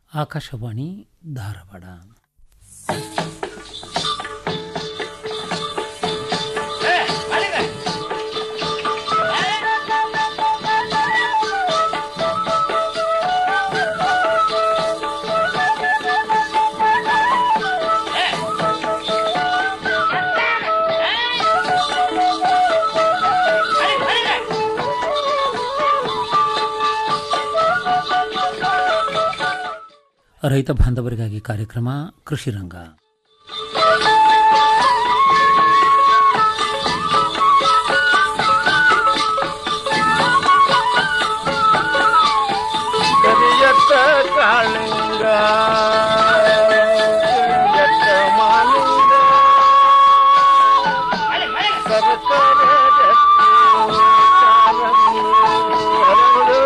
ಆಕಾಶವಾಣಿ ಧಾರವಾಡ ರೈತ ಬಾಂಧವರಿಗಾಗಿ ಕಾರ್ಯಕ್ರಮ ಕೃಷಿ ರಂಗ ಕರಿಯತ್ತ ಕಾಳಿಂಗ ಕರಿಯತ್ತ ಮಾಲಿಂಗ ಸರಸರ ಗಟ್ಟಿ ಕಾಲಂಗಿ ಹರಳು.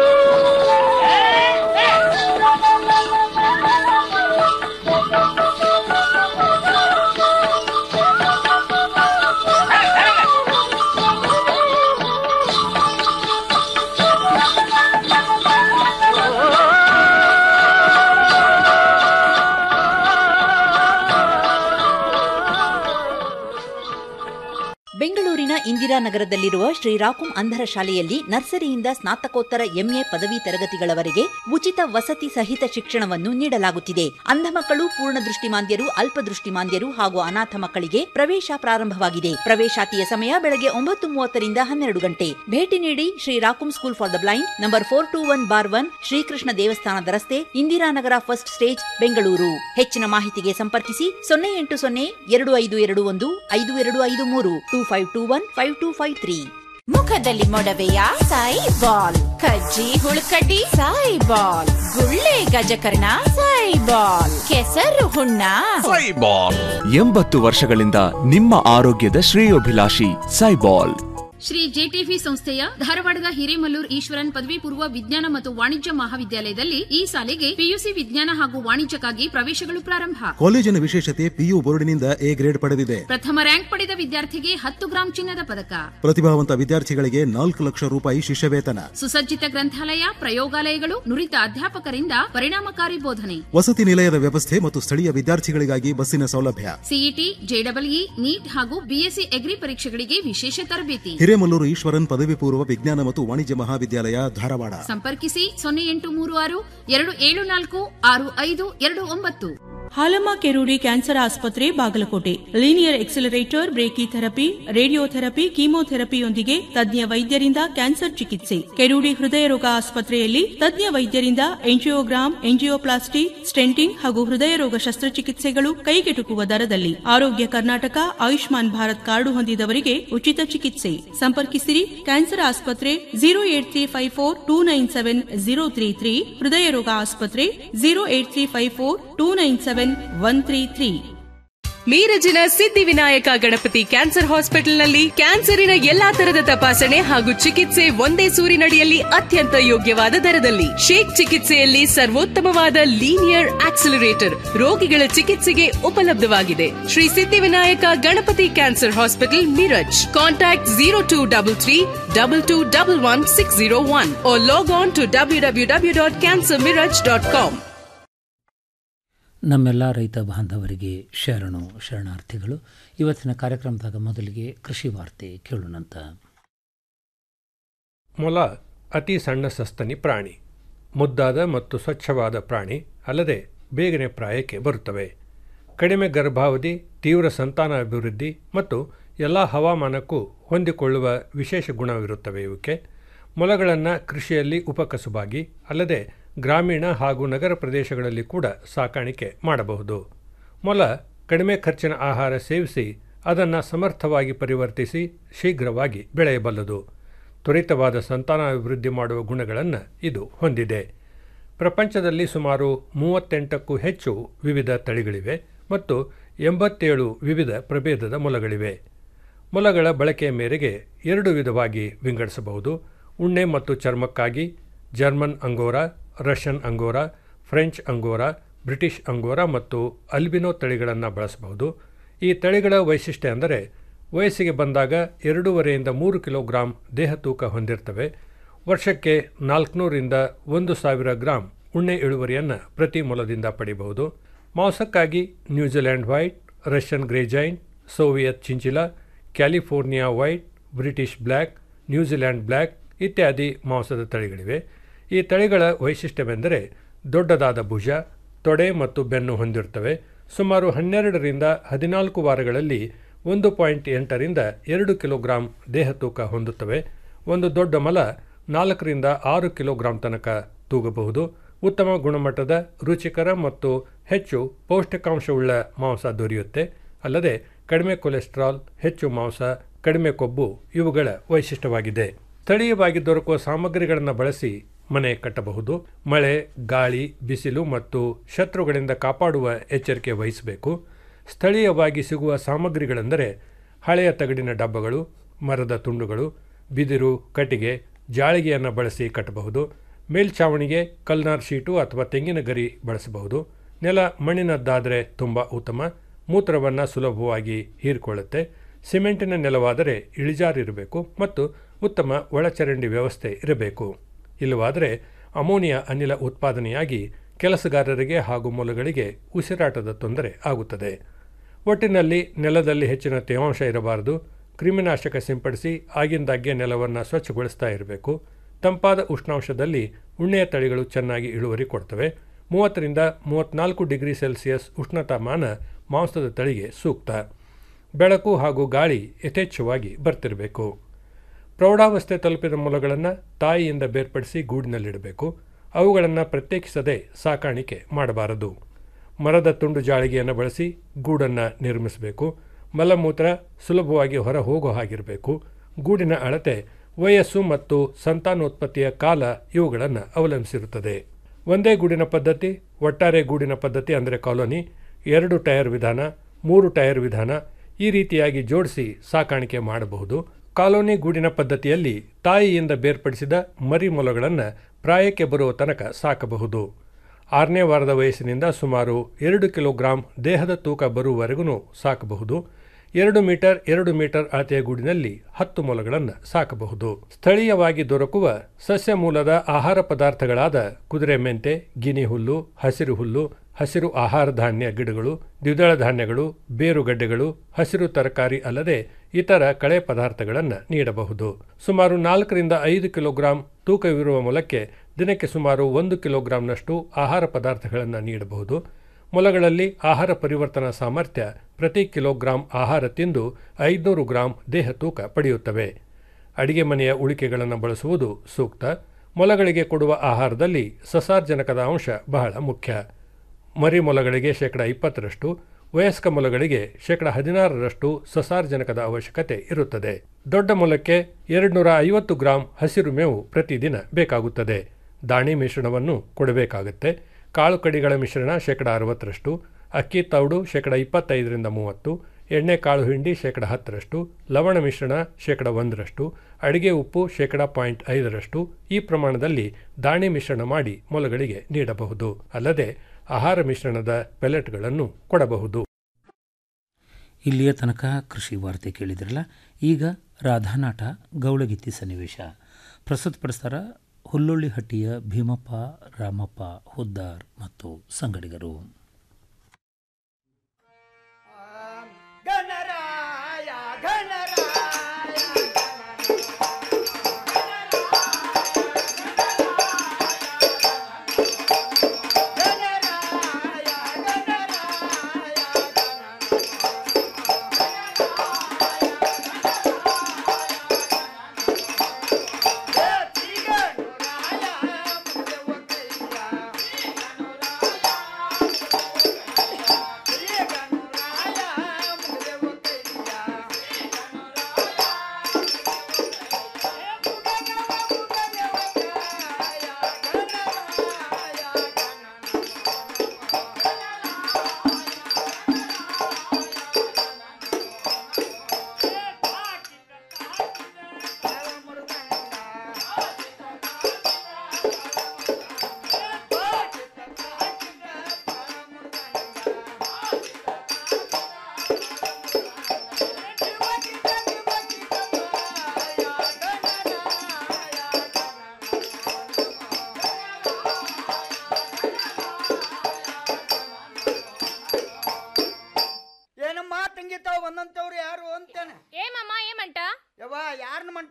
ಬೆಂಗಳೂರಿನ ಇಂದಿರಾನಗರದಲ್ಲಿರುವ ಶ್ರೀರಾಕುಂ ಅಂಧರ ಶಾಲೆಯಲ್ಲಿ ನರ್ಸರಿಯಿಂದ ಸ್ನಾತಕೋತ್ತರ ಎಂಎ ಪದವಿ ತರಗತಿಗಳವರೆಗೆ ಉಚಿತ ವಸತಿ ಸಹಿತ ಶಿಕ್ಷಣವನ್ನು ನೀಡಲಾಗುತ್ತಿದೆ ಅಂಧ ಮಕ್ಕಳು ಪೂರ್ಣ ದೃಷ್ಟಿಮಾಂದ್ಯರು ಅಲ್ಪದೃಷ್ಟಿಮಾಂದ್ಯರು ಹಾಗೂ ಅನಾಥ ಮಕ್ಕಳಿಗೆ ಪ್ರವೇಶ ಪ್ರಾರಂಭವಾಗಿದೆ ಪ್ರವೇಶಾತಿಯ ಸಮಯ ಬೆಳಗ್ಗೆ ಒಂಬತ್ತು ಮೂವತ್ತರಿಂದ ಹನ್ನೆರಡು ಗಂಟೆ ಭೇಟಿ ನೀಡಿ ಶ್ರೀರಾಕುಂ school for the blind number four two one bar one Shrikrishna ದೇವಸ್ಥಾನದ ರಸ್ತೆ ಇಂದಿರಾನಗರ ಫಸ್ಟ್ ಸ್ಟೇಜ್ ಬೆಂಗಳೂರು ಹೆಚ್ಚಿನ ಮಾಹಿತಿಗೆ ಸಂಪರ್ಕಿಸಿ ಸೊನ್ನೆ ಎಂಟು ಸೊನ್ನೆ ಎರಡು ಐದು ಎರಡು ಒಂದು ಐದು ಎರಡು ಐದು ಮೂರು two five two one five two five three ಮುಖದಲ್ಲಿ ಮೊಡವೆಯ ಸಾಯಿ ಬಾಲ್ ಕಜ್ಜಿ ಹುಳುಕಡ್ಡಿ ಸಾಯಿ ಬಾಲ್ ಗುಳ್ಳೆ ಗಜಕರ್ಣ ಸಾಯಿ ಬಾಲ್ ಕೆಸರು ಹುಣ್ಣ ಸೈಬಾಲ್ ಎಂಬತ್ತು ವರ್ಷಗಳಿಂದ ನಿಮ್ಮ ಆರೋಗ್ಯದ ಶ್ರೇಯೋಭಿಲಾಷಿ ಸೈಬಾಲ್ ಶ್ರೀ ಜೆಟಿಫಿ ಸಂಸ್ಥೆಯ ಧಾರವಾಡದ ಹಿರೇಮಲ್ಲೂರ್ ಈಶ್ವರನ್ ಪದವಿ ಪೂರ್ವ ವಿಜ್ಞಾನ ಮತ್ತು ವಾಣಿಜ್ಯ ಮಹಾವಿದ್ಯಾಲಯದಲ್ಲಿ ಈ ಸಾಲಿಗೆ ಪಿಯುಸಿ ವಿಜ್ಞಾನ ಹಾಗೂ ವಾಣಿಜ್ಯಕ್ಕಾಗಿ ಪ್ರವೇಶಗಳು ಪ್ರಾರಂಭ ಕಾಲೇಜಿನ ವಿಶೇಷತೆ ಪಿಯು ಬೋರ್ಡಿನಿಂದ ಎ ಗ್ರೇಡ್ ಪಡೆದಿದೆ ಪ್ರಥಮ ರ್ಯಾಂಕ್ ಪಡೆದ ವಿದ್ಯಾರ್ಥಿಗೆ ಹತ್ತು ಗ್ರಾಂ ಚಿನ್ನದ ಪದಕ ಪ್ರತಿಭಾವಂತ ವಿದ್ಯಾರ್ಥಿಗಳಿಗೆ ನಾಲ್ಕು ಲಕ್ಷ ರೂಪಾಯಿ ಶಿಷ್ಯವೇತನ ಸುಸಜ್ಜಿತ ಗ್ರಂಥಾಲಯ ಪ್ರಯೋಗಾಲಯಗಳು ನುರಿತ ಅಧ್ಯಾಪಕರಿಂದ ಪರಿಣಾಮಕಾರಿ ಬೋಧನೆ ವಸತಿ ನಿಲಯದ ವ್ಯವಸ್ಥೆ ಮತ್ತು ಸ್ಥಳೀಯ ವಿದ್ಯಾರ್ಥಿಗಳಿಗಾಗಿ ಬಸ್ಸಿನ ಸೌಲಭ್ಯ ಸಿಇಟಿ ಜೆಡಬ್ಲ್ಇ ನೀಟ್ ಹಾಗೂ ಬಿಎಸ್ಸಿ ಎಗ್ರಿ ಪರೀಕ್ಷೆಗಳಿಗೆ ವಿಶೇಷ ತರಬೇತಿ ಹಿರೇಮಲ್ಲೂರು ಈಶ್ವರನ್ ಪದವಿ ಪೂರ್ವ ವಿಜ್ಞಾನ ಮತ್ತು ವಾಣಿಜ್ಯ ಮಹಾವಿದ್ಯಾಲಯ ಧಾರವಾಡ ಸಂಪರ್ಕಿಸಿ ಸೊನ್ನೆ ಎಂಟು ಮೂರು ಆರು ಎರಡು ಏಳು ನಾಲ್ಕು ಆರು ಐದು ಎರಡು ಒಂಬತ್ತು ಹಾಲಮ್ಮ ಕೆರೂಡಿ ಕ್ಯಾನ್ಸರ್ ಆಸ್ಪತ್ರೆ Bagalkote linear accelerator brachytherapy radiotherapy ಕೀಮೋಥೆರಪಿಯೊಂದಿಗೆ ತಜ್ಞ ವೈದ್ಯರಿಂದ ಕ್ಯಾನ್ಸರ್ ಚಿಕಿತ್ಸೆ ಕೆರೂಡಿ ಹೃದಯ ರೋಗ ಆಸ್ಪತ್ರೆಯಲ್ಲಿ ತಜ್ಞ ವೈದ್ಯರಿಂದ ಎಂಜಿಯೋಗ್ರಾಮ್ ಎಂಜಿಯೋಪ್ಲಾಸ್ಟಿ ಸ್ಟೆಂಟಿಂಗ್ ಹಾಗೂ ಹೃದಯ ರೋಗ ಶಸ್ತ್ರಚಿಕಿತ್ಸೆಗಳು ಕೈಗೆಟುಕುವ ದರದಲ್ಲಿ ಆರೋಗ್ಯ ಕರ್ನಾಟಕ ಆಯುಷ್ಮಾನ್ ಭಾರತ್ ಕಾರ್ಡು ಹೊಂದಿದವರಿಗೆ ಉಚಿತ ಚಿಕಿತ್ಸೆ ಸಂಪರ್ಕಿಸಿರಿ ಕ್ಯಾನ್ಸರ್ ಆಸ್ಪತ್ರೆ zero eight three five four two nine seven zero three three ಹೃದಯ ರೋಗ ಆಸ್ಪತ್ರೆ zero eight three five four two nine seven one three three ಮೀರಜಿನ ಸಿದ್ಧಿವಿನಾಯಕ ಗಣಪತಿ ಕ್ಯಾನ್ಸರ್ ಹಾಸ್ಪಿಟಲ್ನಲ್ಲಿ ಕ್ಯಾನ್ಸರಿನ ಎಲ್ಲಾ ತರದ ತಪಾಸಣೆ ಹಾಗೂ ಚಿಕಿತ್ಸೆ ಒಂದೇ ಸೂರಿನಡಿಯಲ್ಲಿ ಅತ್ಯಂತ ಯೋಗ್ಯವಾದ ದರದಲ್ಲಿ ಶೇಕ್ ಚಿಕಿತ್ಸೆಯಲ್ಲಿ ಸರ್ವೋತ್ತಮವಾದ ಲೀನಿಯರ್ ಆಕ್ಸಿಲರೇಟರ್ ರೋಗಿಗಳ ಚಿಕಿತ್ಸೆಗೆ ಉಪಲಬ್ಧವಾಗಿದೆ Shri Siddhivinayak Ganapati cancer hospital Miraj contact zero two double three double two double one six zero one log on to W W W dot cancer Miraj dot com ನಮ್ಮೆಲ್ಲ ರೈತ ಬಾಂಧವರಿಗೆ ಶರಣು ಶರಣಾರ್ಥಿಗಳು ಇವತ್ತಿನ ಕಾರ್ಯಕ್ರಮದಾಗ ಮೊದಲಿಗೆ ಕೃಷಿ ವಾರ್ತೆ ಕೇಳೋಣಂತ ಮೊಲ ಅತಿ ಸಣ್ಣ ಸಸ್ತನಿ ಪ್ರಾಣಿ ಮುದ್ದಾದ ಮತ್ತು ಸ್ವಚ್ಛವಾದ ಪ್ರಾಣಿ ಅಲ್ಲದೆ ಬೇಗನೆ ಪ್ರಾಯಕ್ಕೆ ಬರುತ್ತವೆ ಕಡಿಮೆ ಗರ್ಭಾವಧಿ ತೀವ್ರ ಸಂತಾನ ಅಭಿವೃದ್ಧಿ ಮತ್ತು ಎಲ್ಲ ಹವಾಮಾನಕ್ಕೂ ಹೊಂದಿಕೊಳ್ಳುವ ವಿಶೇಷ ಗುಣವಿರುತ್ತವೆ ಇವಕ್ಕೆ ಮೊಲಗಳನ್ನು ಕೃಷಿಯಲ್ಲಿ ಉಪಕಸುಬಾಗಿ ಅಲ್ಲದೆ ಗ್ರಾಮೀಣ ಹಾಗೂ ನಗರ ಪ್ರದೇಶಗಳಲ್ಲಿ ಕೂಡ ಸಾಕಾಣಿಕೆ ಮಾಡಬಹುದು ಮೊಲ ಕಡಿಮೆ ಖರ್ಚಿನ ಆಹಾರ ಸೇವಿಸಿ ಅದನ್ನು ಸಮರ್ಥವಾಗಿ ಪರಿವರ್ತಿಸಿ ಶೀಘ್ರವಾಗಿ ಬೆಳೆಯಬಲ್ಲದು ತ್ವರಿತವಾದ ಸಂತಾನಾಭಿವೃದ್ಧಿ ಮಾಡುವ ಗುಣಗಳನ್ನು ಇದು ಹೊಂದಿದೆ ಪ್ರಪಂಚದಲ್ಲಿ ಸುಮಾರು ಮೂವತ್ತೆಂಟಕ್ಕೂ ಹೆಚ್ಚು ವಿವಿಧ ತಳಿಗಳಿವೆ ಮತ್ತು ಎಂಬತ್ತೇಳು ವಿವಿಧ ಪ್ರಭೇದದ ಮೊಲಗಳಿವೆ ಮೊಲಗಳ ಬಳಕೆಯ ಮೇರೆಗೆ ಎರಡು ವಿಧವಾಗಿ ವಿಂಗಡಿಸಬಹುದು ಉಣ್ಣೆ ಮತ್ತು ಚರ್ಮಕ್ಕಾಗಿ German angora Russian angora French angora British angora ಮತ್ತು ಅಲ್ಬಿನೋ ತಳಿಗಳನ್ನು ಬಳಸಬಹುದು ಈ ತಳಿಗಳ ವೈಶಿಷ್ಟ್ಯ ಅಂದರೆ ವಯಸ್ಸಿಗೆ ಬಂದಾಗ ಎರಡೂವರೆಯಿಂದ ಮೂರು ಕಿಲೋಗ್ರಾಂ ದೇಹ ತೂಕ ಹೊಂದಿರ್ತವೆ ವರ್ಷಕ್ಕೆ ನಾಲ್ಕುನೂರಿಂದ ಒಂದು ಸಾವಿರ ಗ್ರಾಂ ಉಣ್ಣೆ ಇಳುವರಿಯನ್ನು ಪ್ರತಿ ಮೊಲದಿಂದ ಪಡೆಯಬಹುದು ಮಾಂಸಕ್ಕಾಗಿ New Zealand white Russian grey giant Soviet chinchilla California white British black New Zealand black ಇತ್ಯಾದಿ ಮಾಂಸದ ತಳಿಗಳಿವೆ ಈ ತಳಿಗಳ ವೈಶಿಷ್ಟ್ಯವೆಂದರೆ ದೊಡ್ಡದಾದ ಭುಜ ತೊಡೆ ಮತ್ತು ಬೆನ್ನು ಹೊಂದಿರುತ್ತವೆ ಸುಮಾರು ಹನ್ನೆರಡರಿಂದ ಹದಿನಾಲ್ಕು ವಾರಗಳಲ್ಲಿ ಒಂದು ಪಾಯಿಂಟ್ ಎಂಟರಿಂದ ಎರಡು ಕಿಲೋಗ್ರಾಂ ದೇಹ ತೂಕ ಹೊಂದುತ್ತವೆ ಒಂದು ದೊಡ್ಡ ಮಲ ನಾಲ್ಕರಿಂದ ಆರು ಕಿಲೋಗ್ರಾಂ ತನಕ ತೂಗಬಹುದು ಉತ್ತಮ ಗುಣಮಟ್ಟದ ರುಚಿಕರ ಮತ್ತು ಹೆಚ್ಚು ಪೌಷ್ಟಿಕಾಂಶವುಳ್ಳ ಮಾಂಸ ದೊರೆಯುತ್ತೆ ಅಲ್ಲದೆ ಕಡಿಮೆ ಕೊಲೆಸ್ಟ್ರಾಲ್ ಹೆಚ್ಚು ಮಾಂಸ ಕಡಿಮೆ ಕೊಬ್ಬು ಇವುಗಳ ವೈಶಿಷ್ಟ್ಯವಾಗಿದೆ ಸ್ಥಳೀಯವಾಗಿ ದೊರಕುವ ಸಾಮಗ್ರಿಗಳನ್ನು ಬಳಸಿ ಮನೆ ಕಟ್ಟಬಹುದು ಮಳೆ ಗಾಳಿ ಬಿಸಿಲು ಮತ್ತು ಶತ್ರುಗಳಿಂದ ಕಾಪಾಡುವ ಎಚ್ಚರಿಕೆ ವಹಿಸಬೇಕು ಸ್ಥಳೀಯವಾಗಿ ಸಿಗುವ ಸಾಮಗ್ರಿಗಳೆಂದರೆ ಹಳೆಯ ತಗಡಿನ ಡಬ್ಬಗಳು ಮರದ ತುಂಡುಗಳು ಬಿದಿರು ಕಟ್ಟಿಗೆ ಜಾಳಿಗೆಯನ್ನು ಬಳಸಿ ಕಟ್ಟಬಹುದು ಮೇಲ್ಛಾವಣಿಗೆ ಕಲ್ನಾರ್ ಶೀಟು ಅಥವಾ ತೆಂಗಿನ ಗರಿ ಬಳಸಬಹುದು ನೆಲ ಮಣ್ಣಿನದ್ದಾದರೆ ತುಂಬ ಉತ್ತಮ ಮೂತ್ರವನ್ನು ಸುಲಭವಾಗಿ ಹೀರಿಕೊಳ್ಳುತ್ತೆ ಸಿಮೆಂಟಿನ ನೆಲವಾದರೆ ಇಳಿಜಾರಿರಬೇಕು ಮತ್ತು ಉತ್ತಮ ಒಳಚರಂಡಿ ವ್ಯವಸ್ಥೆ ಇರಬೇಕು ಇಲ್ಲವಾದರೆ ಅಮೋನಿಯಾ ಅನಿಲ ಉತ್ಪಾದನೆಯಾಗಿ ಕೆಲಸಗಾರರಿಗೆ ಹಾಗೂ ಮೊಲಗಳಿಗೆ ಉಸಿರಾಟದ ತೊಂದರೆ ಆಗುತ್ತದೆ ಒಟ್ಟಿನಲ್ಲಿ ನೆಲದಲ್ಲಿ ಹೆಚ್ಚಿನ ತೇವಾಂಶ ಇರಬಾರದು ಕ್ರಿಮಿನಾಶಕ ಸಿಂಪಡಿಸಿ ಆಗಿಂದಾಗ್ಗೆ ನೆಲವನ್ನು ಸ್ವಚ್ಛಗೊಳಿಸ್ತಾ ಇರಬೇಕು ತಂಪಾದ ಉಷ್ಣಾಂಶದಲ್ಲಿ ಉಣ್ಣೆಯ ತಳಿಗಳು ಚೆನ್ನಾಗಿ ಇಳುವರಿ ಕೊಡ್ತವೆ ಮೂವತ್ತರಿಂದ ಮೂವತ್ತ್ನಾಲ್ಕು ಡಿಗ್ರಿ ಸೆಲ್ಸಿಯಸ್ ಉಷ್ಣತಾಮಾನ ಮಾಂಸದ ತಳಿಗೆ ಸೂಕ್ತ ಬೆಳಕು ಹಾಗೂ ಗಾಳಿ ಯಥೇಚ್ಛವಾಗಿ ಬರ್ತಿರಬೇಕು ಪ್ರೌಢಾವಸ್ಥೆ ತಲುಪಿದ ಮೊಲಗಳನ್ನು ತಾಯಿಯಿಂದ ಬೇರ್ಪಡಿಸಿ ಗೂಡಿನಲ್ಲಿಡಬೇಕು ಅವುಗಳನ್ನು ಪ್ರತ್ಯೇಕಿಸದೆ ಸಾಕಾಣಿಕೆ ಮಾಡಬಾರದು ಮರದ ತುಂಡು ಜಾಳಿಗೆಯನ್ನು ಬಳಸಿ ಗೂಡನ್ನು ನಿರ್ಮಿಸಬೇಕು ಮಲಮೂತ್ರ ಸುಲಭವಾಗಿ ಹೊರ ಹೋಗೋ ಹಾಗಿರಬೇಕು ಗೂಡಿನ ಅಳತೆ ವಯಸ್ಸು ಮತ್ತು ಸಂತಾನೋತ್ಪತ್ತಿಯ ಕಾಲ ಇವುಗಳನ್ನು ಅವಲಂಬಿಸಿರುತ್ತದೆ ಒಂದೇ ಗೂಡಿನ ಪದ್ಧತಿ ಒಟ್ಟಾರೆ ಗೂಡಿನ ಪದ್ಧತಿ ಅಂದರೆ ಕಾಲೋನಿ ಎರಡು ಟೈರ್ ವಿಧಾನ ಮೂರು ಟೈರ್ ವಿಧಾನ ಈ ರೀತಿಯಾಗಿ ಜೋಡಿಸಿ ಸಾಕಾಣಿಕೆ ಮಾಡಬಹುದು ಕಾಲೋನಿ ಗೂಡಿನ ಪದ್ಧತಿಯಲ್ಲಿ ತಾಯಿಯಿಂದ ಬೇರ್ಪಡಿಸಿದ ಮರಿ ಮೊಲಗಳನ್ನು ಪ್ರಾಯಕ್ಕೆ ಬರುವ ತನಕ ಸಾಕಬಹುದು ಆರನೇ ವಾರದ ವಯಸ್ಸಿನಿಂದ ಸುಮಾರು ಎರಡು ಕಿಲೋಗ್ರಾಂ ದೇಹದ ತೂಕ ಬರುವವರೆಗೂ ಸಾಕಬಹುದು ಎರಡು ಮೀಟರ್ ಎರಡು ಮೀಟರ್ ಅಳತೆಯ ಗೂಡಿನಲ್ಲಿ ಹತ್ತು ಮೊಲಗಳನ್ನು ಸಾಕಬಹುದು ಸ್ಥಳೀಯವಾಗಿ ದೊರಕುವ ಸಸ್ಯ ಮೂಲದ ಆಹಾರ ಪದಾರ್ಥಗಳಾದ ಕುದುರೆ ಮೆಂತೆ ಗಿನಿ ಹುಲ್ಲು ಹಸಿರು ಹುಲ್ಲು ಹಸಿರು ಆಹಾರ ಧಾನ್ಯ ಗಿಡಗಳು ದ್ವಿದಳ ಧಾನ್ಯಗಳು ಬೇರುಗಡ್ಡೆಗಳು ಹಸಿರು ತರಕಾರಿ ಅಲ್ಲದೆ ಇತರ ಕಳೆ ಪದಾರ್ಥಗಳನ್ನು ನೀಡಬಹುದು ಸುಮಾರು ನಾಲ್ಕರಿಂದ ಐದು ಕಿಲೋಗ್ರಾಂ ತೂಕವಿರುವ ಮೊಲಕ್ಕೆ ದಿನಕ್ಕೆ ಸುಮಾರು ಒಂದು ಕಿಲೋಗ್ರಾಂನಷ್ಟು ಆಹಾರ ಪದಾರ್ಥಗಳನ್ನು ನೀಡಬಹುದು ಮೊಲಗಳಲ್ಲಿ ಆಹಾರ ಪರಿವರ್ತನಾ ಸಾಮರ್ಥ್ಯ ಪ್ರತಿ ಕಿಲೋಗ್ರಾಂ ಆಹಾರ ತಿಂದು ಐದುನೂರು ಗ್ರಾಂ ದೇಹ ತೂಕ ಪಡೆಯುತ್ತವೆ ಅಡಿಗೆ ಮನೆಯ ಉಳಿಕೆಗಳನ್ನು ಬಳಸುವುದು ಸೂಕ್ತ ಮೊಲಗಳಿಗೆ ಕೊಡುವ ಆಹಾರದಲ್ಲಿ ಸಸಾರ್ಜನಕದ ಅಂಶ ಬಹಳ ಮುಖ್ಯ ಮರಿ ಮೊಲಗಳಿಗೆ ಶೇಕಡ ಇಪ್ಪತ್ತರಷ್ಟು ವಯಸ್ಕ ಮೊಲಗಳಿಗೆ ಶೇಕಡ ಹದಿನಾರರಷ್ಟು ಸಸಾರ್ಜನಕದ ಅವಶ್ಯಕತೆ ಇರುತ್ತದೆ ದೊಡ್ಡ ಮೊಲಕ್ಕೆ ಎರಡುನೂರ ಐವತ್ತು ಗ್ರಾಂ ಹಸಿರು ಮೇವು ಪ್ರತಿದಿನ ಬೇಕಾಗುತ್ತದೆ ದಾಣಿ ಮಿಶ್ರಣವನ್ನು ಕೊಡಬೇಕಾಗುತ್ತೆ ಕಾಳು ಕಡಿಗಳ ಮಿಶ್ರಣ ಶೇಕಡ ಅರವತ್ತರಷ್ಟು ಅಕ್ಕಿ ತೌಡು ಶೇಕಡ ಇಪ್ಪತ್ತೈದರಿಂದ ಮೂವತ್ತು ಎಣ್ಣೆ ಕಾಳು ಹಿಂಡಿ ಶೇಕಡ ಹತ್ತರಷ್ಟು ಲವಣ ಮಿಶ್ರಣ ಶೇಕಡ ಒಂದರಷ್ಟು ಅಡಿಗೆ ಉಪ್ಪು ಶೇಕಡ ಪಾಯಿಂಟ್ ಐದರಷ್ಟು ಈ ಪ್ರಮಾಣದಲ್ಲಿ ದಾಣಿ ಮಿಶ್ರಣ ಮಾಡಿ ಮೊಲಗಳಿಗೆ ನೀಡಬಹುದು ಅಲ್ಲದೆ ಆಹಾರ ಮಿಶ್ರಣದ ಪೆಲೆಟ್ಗಳನ್ನು ಕೊಡಬಹುದು ಇಲ್ಲಿಯ ತನಕ ಕೃಷಿ ವಾರ್ತೆ ಕೇಳಿದ್ರಲ್ಲ ಈಗ ರಾಧಾನಾಟ ಗೌಳಗಿತ್ತಿ ಸನ್ನಿವೇಶ ಪ್ರಸ್ತುತಪಡಿಸ್ತಾರ ಹುಲ್ಲೊಳ್ಳಿಹಟ್ಟಿಯ ಭೀಮಪ್ಪ ರಾಮಪ್ಪ ಹುದ್ದಾರ್ ಮತ್ತು ಸಂಗಡಿಗರು ಗಣರಾಯ ಗಣರಾಯ ಗಣರಾಯ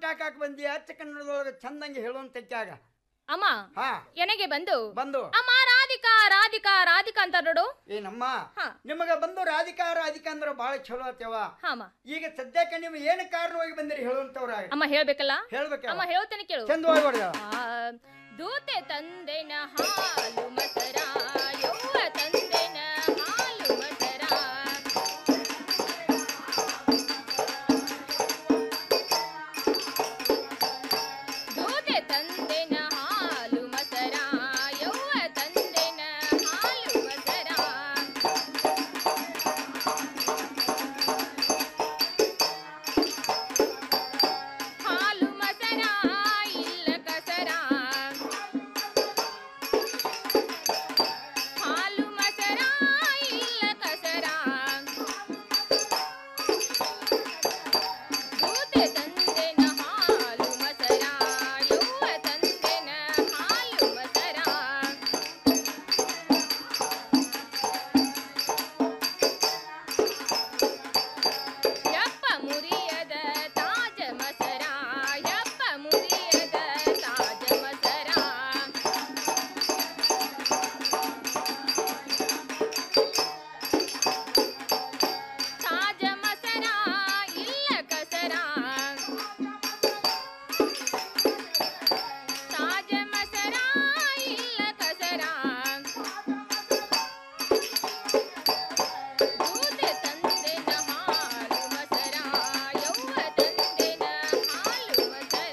ಹಾಕಾಕ ಬಂದಿ ಅಚ್ಚ ಕನ್ನಡದೊಳಗೆ ಚಂದಂಗೆ ಹೇಳುವಂತ ಕ್ಯಾಗ ಅಮ್ಮ ಹಾ ಎನಗೆ ಬಂದು ಬಂದು ಅಮ್ಮ ರಾಧಿಕಾ ರಾಧಿಕಾ ರಾಧಿಕಾ ಅಂತ ನೋಡು ಏನಮ್ಮ ನಿಮಗ ಬಂದು ರಾಧಿಕಾ ರಾಧಿಕಾ ಅಂದ್ರೆ ಬಹಳ ಚಲೋ ಆತೇವ ಹಾಮ ಈಗ ಸದ್ಯಕ್ಕೆ ನೀವು ಏನು ಕಾರಣವಾಗಿ ಬಂದಿರಿ ಹೇಳುವಂತವ್ರ ಅಮ್ಮ ಹೇಳ್ಬೇಕಲ್ಲ ಹೇಳ್ಬೇಕ ಅಮ್ಮ ಹೇಳ್ತೇನೆ ಕೇಳು ಚಂದವಾಗಿ ಹೊಡೆದ ಆ, ದೂತೆ ತಂದೆನ ಹಾಲು ಮಸರ ಯವ್ವ ತಂದೆನ ಹಾಲು ಮಸರ ದೂತೆ ತಂದೆನ ಹಾಲು ಮಸರ ಯವ್ವ ತಂದೆನ ಹಾಲು ಮಸರ ಹಾಲು ಮಸರ ಇಲ್ಲ ಕಸರ ಹಾಲು ಮಸರ ಇಲ್ಲ ಕಸರ ದೂತೆ ತಂದೆನ ಹಾಲು ಮಸರ ಯವ್ವ ತಂದೆನ ಹಾಲು ಮಸರ ಯಪ್ಪ ಮುರಿಯದ ತಾಜ ಮಸರ ಯಪ್ಪ ಮುರಿಯದ ತಾಜ ಮಸರ ತಾಜ ಮಸರ ಇಲ್ಲ ಕಸರ ತಾಜ ಮಸರ ಇಲ್ಲ ಕಸರ ದೂತೆ ತಂದೆನ ಹಾಲು ಮಸರ ಯವ್ವ ತಂದೆನ ಹಾಲು ಮಸರ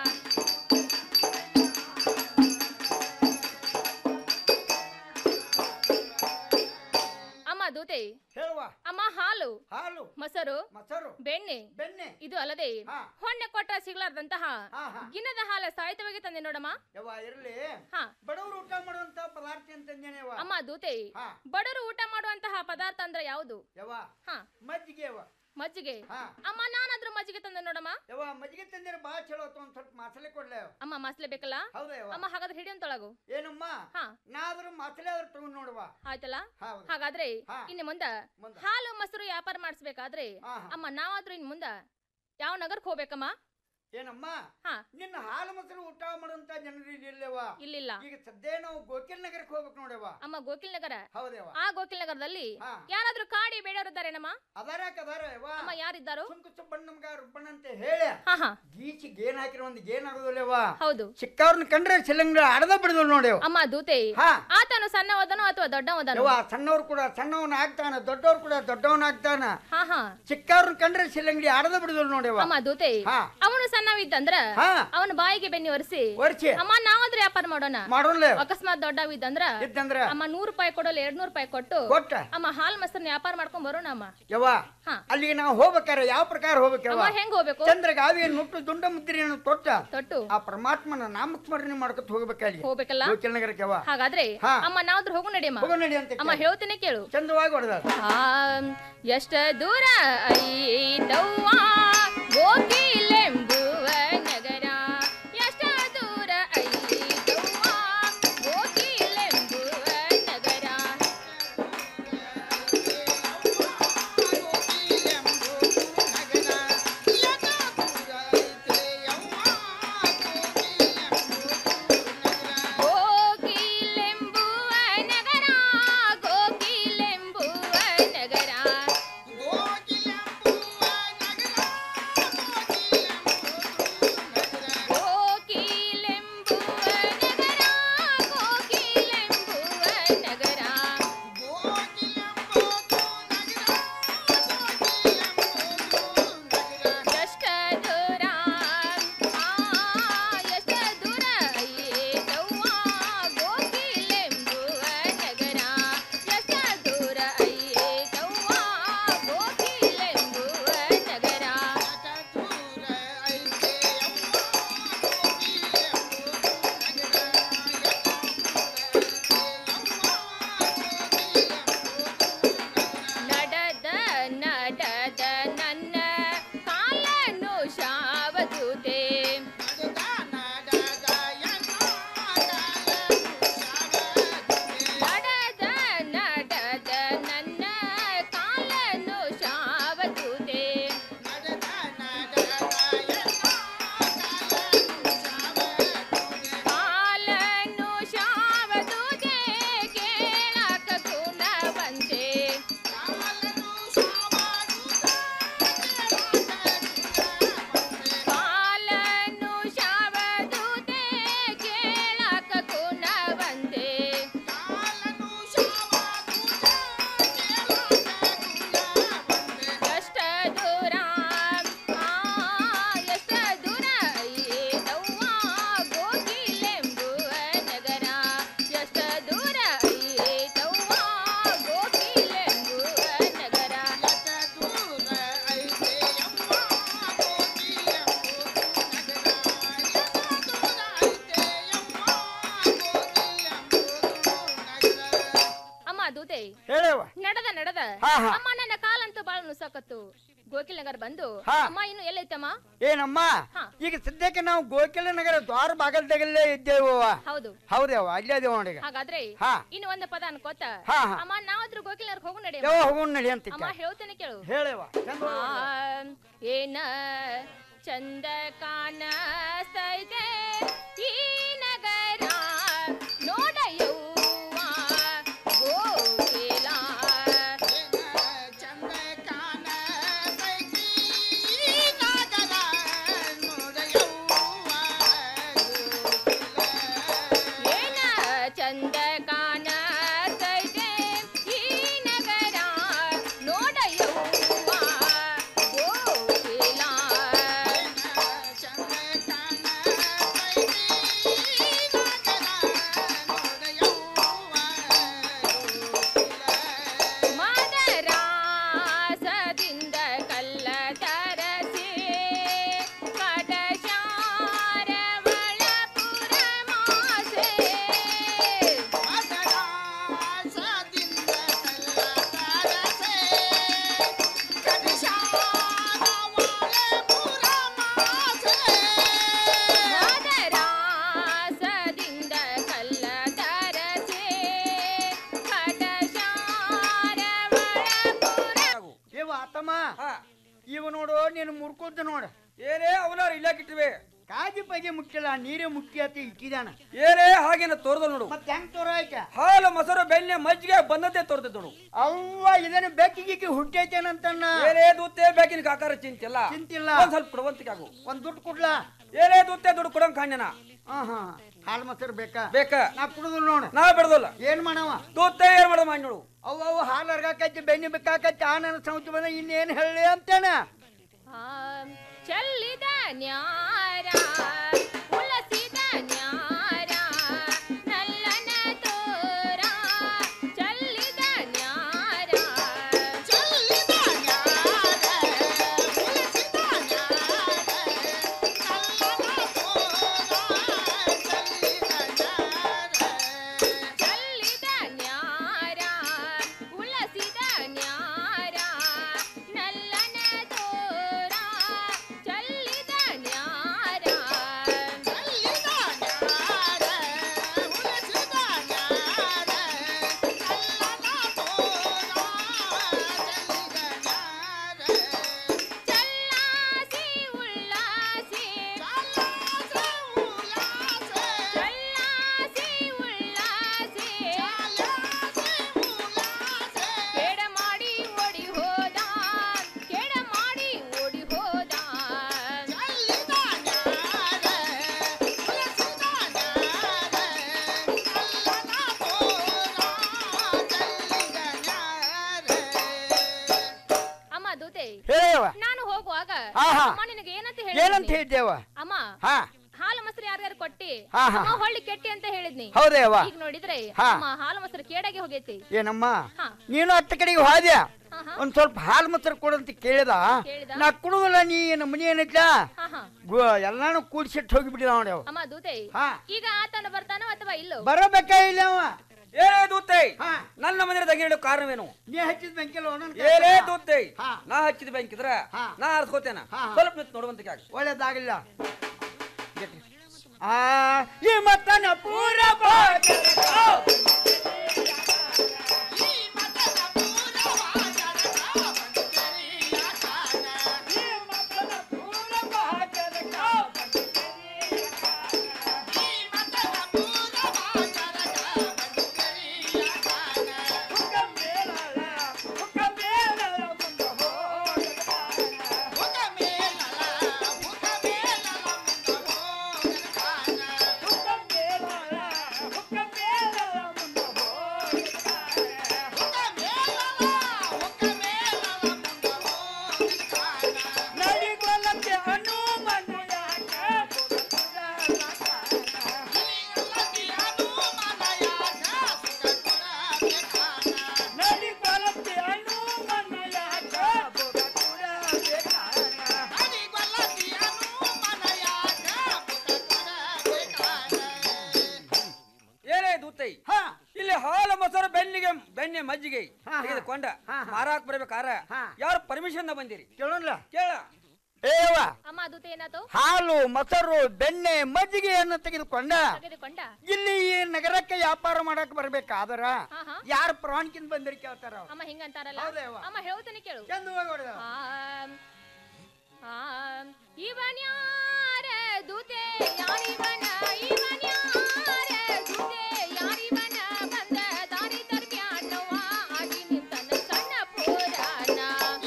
ಅಮ್ಮ ದೂತೆ ಹೇಳುವ ಅಮ್ಮ ಹಾಲು ಹಾಲು ಮೊಸರು ಮೊಸರು ಬೆಣ್ಣೆ ಬೆಣ್ಣೆ ಇದು ಅಲ್ಲದೆ ಹೊಣ್ಣೆ ಕೊಟ್ಟ ಸಿಗ್ಲಾರ್ದಂತಹ ಗಿನ್ನದ ಹಾಲ ಸಾಹಿತ್ಯವಾಗಿ ತಂದೆ ನೋಡಮ್ಮ ಯವ್ವ ಇರ್ಲಿ ಹಾ ಬಡವರು ಊಟ ಮಾಡುವಂತ ಪದಾರ್ಥ ಅಂತಂದೇನೆ ಯವ್ವ ಅಮ್ಮ ದೂತೆ ಹಾ. ಬಡವರು ಊಟ ಮಾಡುವಂತಹ ಪದಾರ್ಥ ಅಂದ್ರೆ ಯಾವುದು ಯವ್ವ ಹಾ ಮಜ್ಜಿಗೆ ಯವ್ವ ಮಜ್ಜಿಗೆ ಹಾ. ಅಮ್ಮ ನಾನಾದ್ರೂ ಮಜ್ಜಿಗೆ ತಂದೆ ನೋಡಮ್ಮ ಯವ್ವ ಮಜ್ಜಿಗೆ ತಂದಿರ ಬಾ ಚಲೋ ಆತು ಒಂದ್ ಸ್ವಲ್ಪ ಮಸಾಲೆ ಕೊಡ್ಲೆ ಯವ್ವ. ಅಮ್ಮ ಮಸ್ಲೆ ಬೇಕಲ್ಲ ಹೌದಾ ಯವ್ವ ಅಮ್ಮ ಹಾಗಾದ್ರೆ ಹಿಡಿಯಂತೊಳಗು ಏನಮ್ಮ ಹಾ ನಾ ಆದ್ರೂ ಮಸಾಲೆ ಆದ್ರೂ ತಗೊಂಡ್ ನೋಡುವ ಆಯ್ತಲ್ಲ ಹೌದು. ಹಾಗಾದ್ರೆ ಹಾ. ಇನ್ನು ಮುಂದ ಮುಂದ. ಹಾಲು ಮೊಸರು ವ್ಯಾಪಾರ ಮಾಡಿಸ್ಬೇಕಾದ್ರೆ ಹಾ, ಹಾ. ಅಮ್ಮ ನಾವಾದ್ರೂ ಇನ್ ಮುಂದ ಯಾವ ನಗರಕ್ಕೆ ಹೋಗ್ಬೇಕಮ್ಮ ಏನಮ್ಮ ಹಾ ನಿನ್ನ ಹಾಲು ಮೊಸರು ಊಟ ಮಾಡುವಂತ ಜನರು ಇಲ್ಲಿ ಇಲ್ಲವ ಇಲ್ಲಿಲ್ಲ ಈಗ ಸದ್ಯ ನಾವು ಗೋಕಿಲ್ ನಗರಕ್ಕೆ ಹೋಗ್ಬೇಕು ನೋಡವ್ವ ಅಮ್ಮ ಗೋಕಿಲ್ ನಗರ ಹೌದೇವ ಆ ಗೋಕಿಲ್ ನಗರದಲ್ಲಿ ಹಾ. ಯಾರಾದ್ರೂ ಕಾಡಿ ಬೇಡವರಿದ್ದಾರೇನಮ್ಮ ಅದಾರ ಕದಾರ ಯವ್ವ ಅಮ್ಮ ಯಾರಿದ್ದಾರೋ ಸುಂಕ ಸುಬ್ಬಣ್ಣ ನಮ್ಗ ರುಬ್ಬಣ್ಣ ಅಂತ ಹೇಳಿ ಹಾ ಹಾ ಗೀಚಿ ಗೇನ್ ಹಾಕಿರೋ ಒಂದು ಗೇನ್ ಆಗೋದಿಲ್ಲವ ಹೌದು ಚಿಕ್ಕವ್ರನ್ನ ಕಂಡ್ರೆ ಸಿಲಂಗ್ರ ಅಡದ ಬಿಡದಲ್ ನೋಡ್ಯವ ಅಮ್ಮ ದೂತೆ ಹಾ. ಆತನು ಸಣ್ಣವದನೋ ಅಥವಾ ದೊಡ್ಡವದನೋ ಯವ್ವ ಸಣ್ಣವ್ರು ಕೂಡ ಸಣ್ಣವನ್ ಆಗ್ತಾನ ದೊಡ್ಡವ್ರು ಕೂಡ ದೊಡ್ಡವನ್ ಆಗ್ತಾನ ಹಾ ಹಾ ಚಿಕ್ಕವ್ರನ್ನ ಕಂಡ್ರೆ ಸಿಲಂಗಡಿ ಅಡದ ಬಿಡದಲ್ ನೋಡ್ಯವ ಅಮ್ಮ ದೂತೆ ಹಾ. ಅವನು ಸಣ್ಣವಿದ್ದಂದ್ರ ಹಾ. ಅವನ ಬಾಯಿಗೆ ಬೆನ್ನಿ ಒರೆಸಿ ಒರ್ಚಿ ಅಮ್ಮ ನಾವಾದ್ರೂ ವ್ಯಾಪಾರ ಮಾಡೋಣ ಮಾಡೋಣ ಅಕಸ್ಮಾತ್ ದೊಡ್ಡವಿದ್ದಂದ್ರ ಇದ್ದಂದ್ರ ಅಮ್ಮ ನೂರು ರೂಪಾಯಿ ಕೊಡೋಲ್ಲ ಎರಡ್ ನೂರು ರೂಪಾಯಿ ಕೊಟ್ಟು ಕೊಟ್ಟ ಅಮ್ಮ ಹಾಲ್ ಮೊಸರನ್ನ ವ್ಯಾಪಾರ ಮಾಡ್ಕೊಂಡ್ ಬರೋಣ ಅಮ್ಮ ಯವ್ವ ಹಾ. ಅಲ್ಲಿಗೆ ನಾವು ಹೋಗ್ಬೇಕಾರೆ ಯಾವ ಪ್ರಕಾರ ಹೋಗ್ಬೇಕವ ಅಮ್ಮ ಹೆಂಗ್ ಹೋಗ್ಬೇಕು ಚಂದ್ರ ಗಾವಿಯನ್ನು ನುಟ್ಟು ದುಂಡ ಮುದ್ರೆಯನ್ನು ತೊಟ್ಟ ತೊಟ್ಟು ಆ ಪರಮಾತ್ಮನ ನಾಮಸ್ಮರಣೆ ಮಾಡ್ಕೊತ ಹೋಗ್ಬೇಕಲ್ಲಿ ಹೋಗ್ಬೇಕಲ್ಲ ಗೋಕಿಲ್ ನಗರಕ್ಕೆ ಯವ್ವ ಹಾಗಾದ್ರೆ ಹಾ. ಅಮ್ಮ ನಾವಾದ್ರೂ ಹೋಗು ನಡಿಯಮ್ಮ ಹೋಗೋ ನಡಿ ಅಂತ ಅಮ್ಮ ಹೇಳ್ತೀನಿ ಕೇಳು ಚಂದವಾಗಿ ಹೊಡೆದ ಆ ಎಷ್ಟ ದೂರ ಐತವ್ವ ಗೋಕಿಲೆಂಬುವ ನಗರ ಎಷ್ಟ ದೂರ ಐತವ್ವ ಗೋಕಿಲೆಂಬುವ ನಗರ ಗೋಕಿಲೆಂಬುವ ನಗರ ಗೋಕಿಲೆಂಬುವ ನಗರ ನಡೆದ ನಡೆದ ಹಾ, ಹಾ. ಅಮ್ಮ ನನ್ನ ಕಾಲಂತೂ ಬಾಳ ನುಸಕತ್ತು ಗೋಕಿಲ್ ನಗರ್ ಬಂದು ಹಾ. ಅಮ್ಮ ಇನ್ನು ಎಲ್ಲೈತಮ್ಮ ಏನಮ್ಮ ಹಾ. ಈಗ ಸದ್ಯಕ್ಕೆ ನಾವು ಗೋಕಿಲ ನಗರ ದ್ವಾರ ಬಾಗಲ್ದಾಗಲ್ಲೇ ಇದ್ದೇವು ಹೌದು ಹೌದೇವ ಅಲ್ಲೇ ಅದೇವ ನೋಡಿ ಹಾಗಾದ್ರೆ ಹಾ. ಇನ್ನು ಒಂದು ಪದ ಅನ್ಕೋತ ಹಾ, ಹಾ. ಅಮ್ಮ ನಾವಾದ್ರೂ ಗೋಕಿಲ್ ನಗರ್ ಹೋಗು ನಡಿ ಯಾವ ಹೋಗೋಣ ನಡಿ ಅಂತ ಅಮ್ಮ ಹೇಳ್ತೇನೆ ಕೇಳು ಹೇಳೇವ ಆ, ಏನ ಚಂದ ಕಾಣಸ್ತೈತೆ ಈ ನಗರ ನೋಡಯವ್ವ ಗೋಕಿಲ ಚಂದ ಕಾಣಸ್ತೈತೆ ಈ ನಗರ ಏನ ಚಂದ ಕಾಣಸ್ತೈತೆ ಈ ನಗರ ನೋಡಯವ್ವ ಗೋಕಿಲ ಮದರಾಸದಿಂದ ಕಲ್ಲ ತರಸಿ ಕಡಶಾರ ಒಳಪುರ ಮಾಸೆ ಮದರಾಸದಿಂದ ಕಲ್ಲ ತರಸಿ ಕಡಶಾರ ಒಳಪುರ ಮಾಸೆ ಮದರಾಸದಿಂದ ಕಲ್ಲ ತರಸಿ ಕಡಶಾರ ಏವ ಆತಮ್ಮ ಇವ ನೋಡು ನೀನು ಮುರ್ಕೊಂತ ನೋಡು ಏನೇ ಅವನಾರು ಇಲ್ಲಾಕಿಟ್ಟಿವೆ ಕಾಜಿ ಪಗಿ ಮುಖ್ಯಲ್ಲ ನೀರೇ ಮುಖ್ಯ ಅಂತ ಇಟ್ಟಿದಾನ ಏನೇ ಹಾಗೇನ ತೋರ್ದ ನೋಡು ಮತ್ತೆ ಹೆಂಗ್ ತೋರ ಆಯ್ತ ಹಾಲು ಮೊಸರು ಬೆಣ್ಣೆ ಮಜ್ಜಿಗೆ ಬಂದದ್ದೇ ತೋರ್ತೈತೆ ನೋಡು ಅವ್ವ ಇದನ್ನ ಬೆಕ್ಕಿಗಿಕ್ಕಿ ಹುಟ್ಟೈತೇನಂತನ್ನ ಏನೇ ದೂತೆ ಬೇಕಿನ ಆಕಾರ ಚಿಂತಿಲ್ಲ ಚಿಂತಿಲ್ಲ. ಒಂದ್ ಸ್ವಲ್ಪ ಕೊಡುವಂತಿಗೆ ಆಗು ಒಂದ್ ದುಡ್ಡು ಕೊಡ್ಲಾ ಏನೇ ದೂತೆ ದುಡ್ಡು ಕೊಡಂಗ್ ಕಾಣ್ಯನ ಹಾ ಹಾ ಹಾಲು ಮೊಸರು ಬೇಕಾ ಬೇಕ ನಾ ಕುಡುದಿಲ್ಲ ನೋಡು ನಾ ಬಿಡದಲ್ಲ ಏನ್ ಮಾಡವ ದೂತೆ ಏನ್ ಮಾಡೋದು ಮಾಡಿ ನೋಡು ಅವ್ ಅವು ಹಾಲು ಅರ್ಗಾಕೈತಿ ಬೆಣ್ಣೆ ಬೇಕಾಕೈತಿ ಆ ನನ್ನ ಸಂಸ್ಥೆ ಬಂದ ಇನ್ನೇನ್ ಹೇಳಿ ಅಂತೇನ ಚೆಲ್ಲಿದ ನ್ಯಾರ ಉಳಸಿದ ನ್ಯಾರ ನಲ್ಲನ ತೋರ ಚೆಲ್ಲಿದ ನ್ಯಾರ ಚೆಲ್ಲಿದ ನ್ಯಾರ ಉಳಸಿದ ಚೆಲ್ಲಿದ ನ್ಯಾರ ಉಳಸಿದ ನ್ಯಾರ ನಲ್ಲನ ತೋರ ಚೆಲ್ಲಿದ ನ್ಯಾರ ಚೆಲ್ಲಿದ ನ್ಯಾರ ಉಳಸಿದ ನ್ಯಾರ ನಲ್ಲನ ತೋರ ಚೆಲ್ಲಿದ ನ್ಯಾರ ಚಲ್ಲಾಸಿ ಉಲ್ಲಾಸಿ ಚಲ್ಲಾಸಿ ಉಲ್ಲಾಸಿ ಚಲ್ಲಾಸಿ ಉಲ್ಲಾಸಿ ಚಲ್ಲಾಸಿ ಉಲ್ಲಾಸಿ ಕೆಡ ಮಾಡಿ ಓಡಿ ಹೋದ ಕೆಡ ಮಾಡಿ ಓಡಿ ಹೋದ ಚಲ್ಲಿದ ನ್ಯಾರ ಉಲಸಿದ ನ್ಯಾರ ಕಲ್ಲನ ತೋರ ಚಲ್ಲಿದ ನ್ಯಾರ ಅಮ್ಮ ದೂತೆ ಹೇಳವ್ವ. ನಾನು ಹೋಗುವಾಗ ಆಹಾ. ಅಮ್ಮ ನಿನಗೆ ಏನಂತ ಏನಂತ ಹೇಳಿದ್ನಿ ಹೇಳಿದ್ದೇವ ಅಮ್ಮ ಹಾ ಹಾಲು ಮೊಸರು ಯಾರ್ಯಾರು ಕೊಟ್ಟಿ ಹಾ, ಹಾ. ಅಮ್ಮ ಹೊಳ್ಳಿ ಕೆಟ್ಟಿ ಅಂತ ಹೇಳಿದ್ನಿ ಹೌದೇ ಅವ್ವ? ಈಗ ನೋಡಿದ್ರೆ ಹಾ. ಅಮ್ಮ ಹಾಲು ಮೊಸರು ಕೇಡಾಗಿ ಹೋಗೈತಿ ಏನಮ್ಮ ಹಾ. ನೀನು ಹತ್ತ ಕಡೆಗೆ ಹೋದ್ಯ ಹಾ, ಹಾ. ಒಂದ್ ಸ್ವಲ್ಪ ಹಾಲು ಮೊಸರು ಕೊಡಂತ ಕೇಳಿದ ಕೇಳಿದ? ನಾ ಕುಡುದಿಲ್ಲ ನೀ ನಮ್ಮ ಮನಿ ಏನೈತ್ಲ ಹಾ, ಹಾ. ಎಲ್ಲಾನು ಕೂಡ್ಸಿಟ್ಟು ಹೋಗಿಬಿಟ್ಟಿದ ನೋಡಿ ಅವ ಅಮ್ಮ ದೂತೆ ಹಾ. ಈಗ ಆತನ ಬರ್ತಾನೋ ಅಥವಾ ಇಲ್ಲೋ ಬರಬೇಕಾ ಇಲ್ಲ ಅವ ಏನೇ ದೂತೆ ನನ್ನ ಮನೆ ತೆಗೆಯಲು ಕಾರಣವೇನು ನೀ ಹಚ್ಚಿದ ಬೆಂಕಿಲ್ಲ ಒಂದೊಂದ್ ಏನೇ ಕೆಲ್ಸ. ದೂತೆ ಹಾ. ನಾ ಹಚ್ಚಿದ ಬೆಂಕಿದ್ರ ಹಾ. ನಾ ಅರ್ಸ್ಕೋತೇನ ಹಾ, ಹಾ. ಸ್ವಲ್ಪ ನಿಂತು ನೋಡುವಂತಿಗೆ ಆಗ ಒಳ್ಳೇದಾಗಿಲ್ಲ ಆ ಈ ಮತ್ತನ ಪೂರ ಭಾಗ್ಯ ದೂತೆ ಇಲ್ಲಿ ಹಾಲು ಮೊಸರು ಬೆನ್ನಿಗೆ ಬೆಣ್ಣೆ ಮಜ್ಜಿಗೆ ತೆಗೆದುಕೊಂಡ ಮಾರಾಕ್ ಬರ್ಬೇಕಾರ ಯಾರು ಪರ್ಮಿಷನ್ ಬಂದಿರಿ ಕೇಳೋಣ ಕೇಳ ಏವ ಅಮ್ಮ ದೂತೆ ಏನಾತು ಹಾಲು ಮೊಸರು ಬೆಣ್ಣೆ ಮಜ್ಜಿಗೆಯನ್ನು ತೆಗೆದುಕೊಂಡ ತೆಗೆದುಕೊಂಡ ಇಲ್ಲಿ ಈ ನಗರಕ್ಕೆ ವ್ಯಾಪಾರ ಮಾಡಕ್ ಬರ್ಬೇಕಾದ್ರ ಹಾ, ಹಾ. ಯಾರ ಪ್ರಾಣಿಕಿಂದ ಬಂದಿರಿ ಕೇಳ್ತಾರ ಅವ್ರು. ಅಮ್ಮ ಹಿಂಗಂತಾರಲ್ಲ ಹೌದೇವ್ವ. ಅಮ್ಮ ಹೇಳ್ತಾನೆ ಕೇಳು ಚಂದವಾಗಿ ಹೊಡ್ದವ. ಆಮ್, ಆಮ್, ಇವನ್ಯಾರ ದೂತೆ ಯಾರಿವನ ಇವನ್ಯಾರ ದೂತೆ ಯಾರಿವನ ಬಂದ ದಾರಿ ತರ್ಬ್ಯಾನವ್ವ ಆಗಿ ನಿಂತನ ಸಣ್ಣ ಪುರಾಣ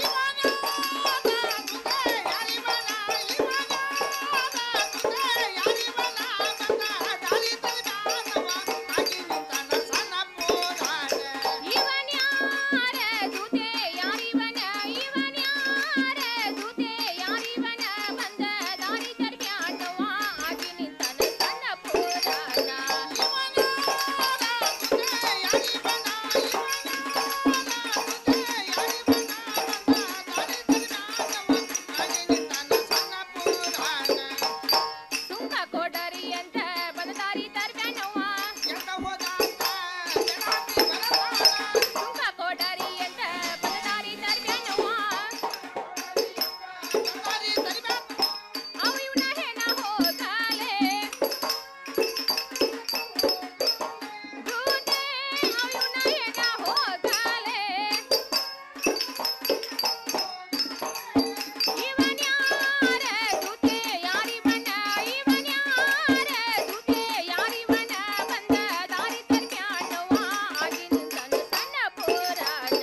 ಇವನ್ಯಾರ ದೂತೆ ಯಾರಿವನ ಇವನ್ಯಾರ ದೂತೆ ಯಾರಿವನ ಬಂದ ದಾರಿ ತರ್ಬ್ಯಾನವ್ವ ಆಗಿ ನಿಂತನ ಸಣ್ಣ ಪುರಾಣ ಸುಂಕ ಕೊಡರಿ ಅಂತ ಬಂದ ದಾರಿ ತರ್ಬ್ಯಾನವ್ವ ಸುಂಕ ಕೊಡರಿ ಅಂತ ಬಂದ ದಾರಿ ತರ್ಬ್ಯಾನವ್ವ ಅವ ಇವನ ಹೆಣ ಹೋಗಾಲೆ ದೂತೆ ಅವ ಇವನ ಹೆಣ ಹೋಗಾಲೆ ಇವನ್ಯಾರ ದೂತೆ ಯಾರಿವನ ಇವನ್ಯಾರ ದೂತೆ ಯಾರಿವನ ಬಂದ ದಾರಿ ತರ್ಬ್ಯಾನವ್ವ ಆಗಿ ನಿಂತನು ಸಣ್ಣ ಪುರಾಣ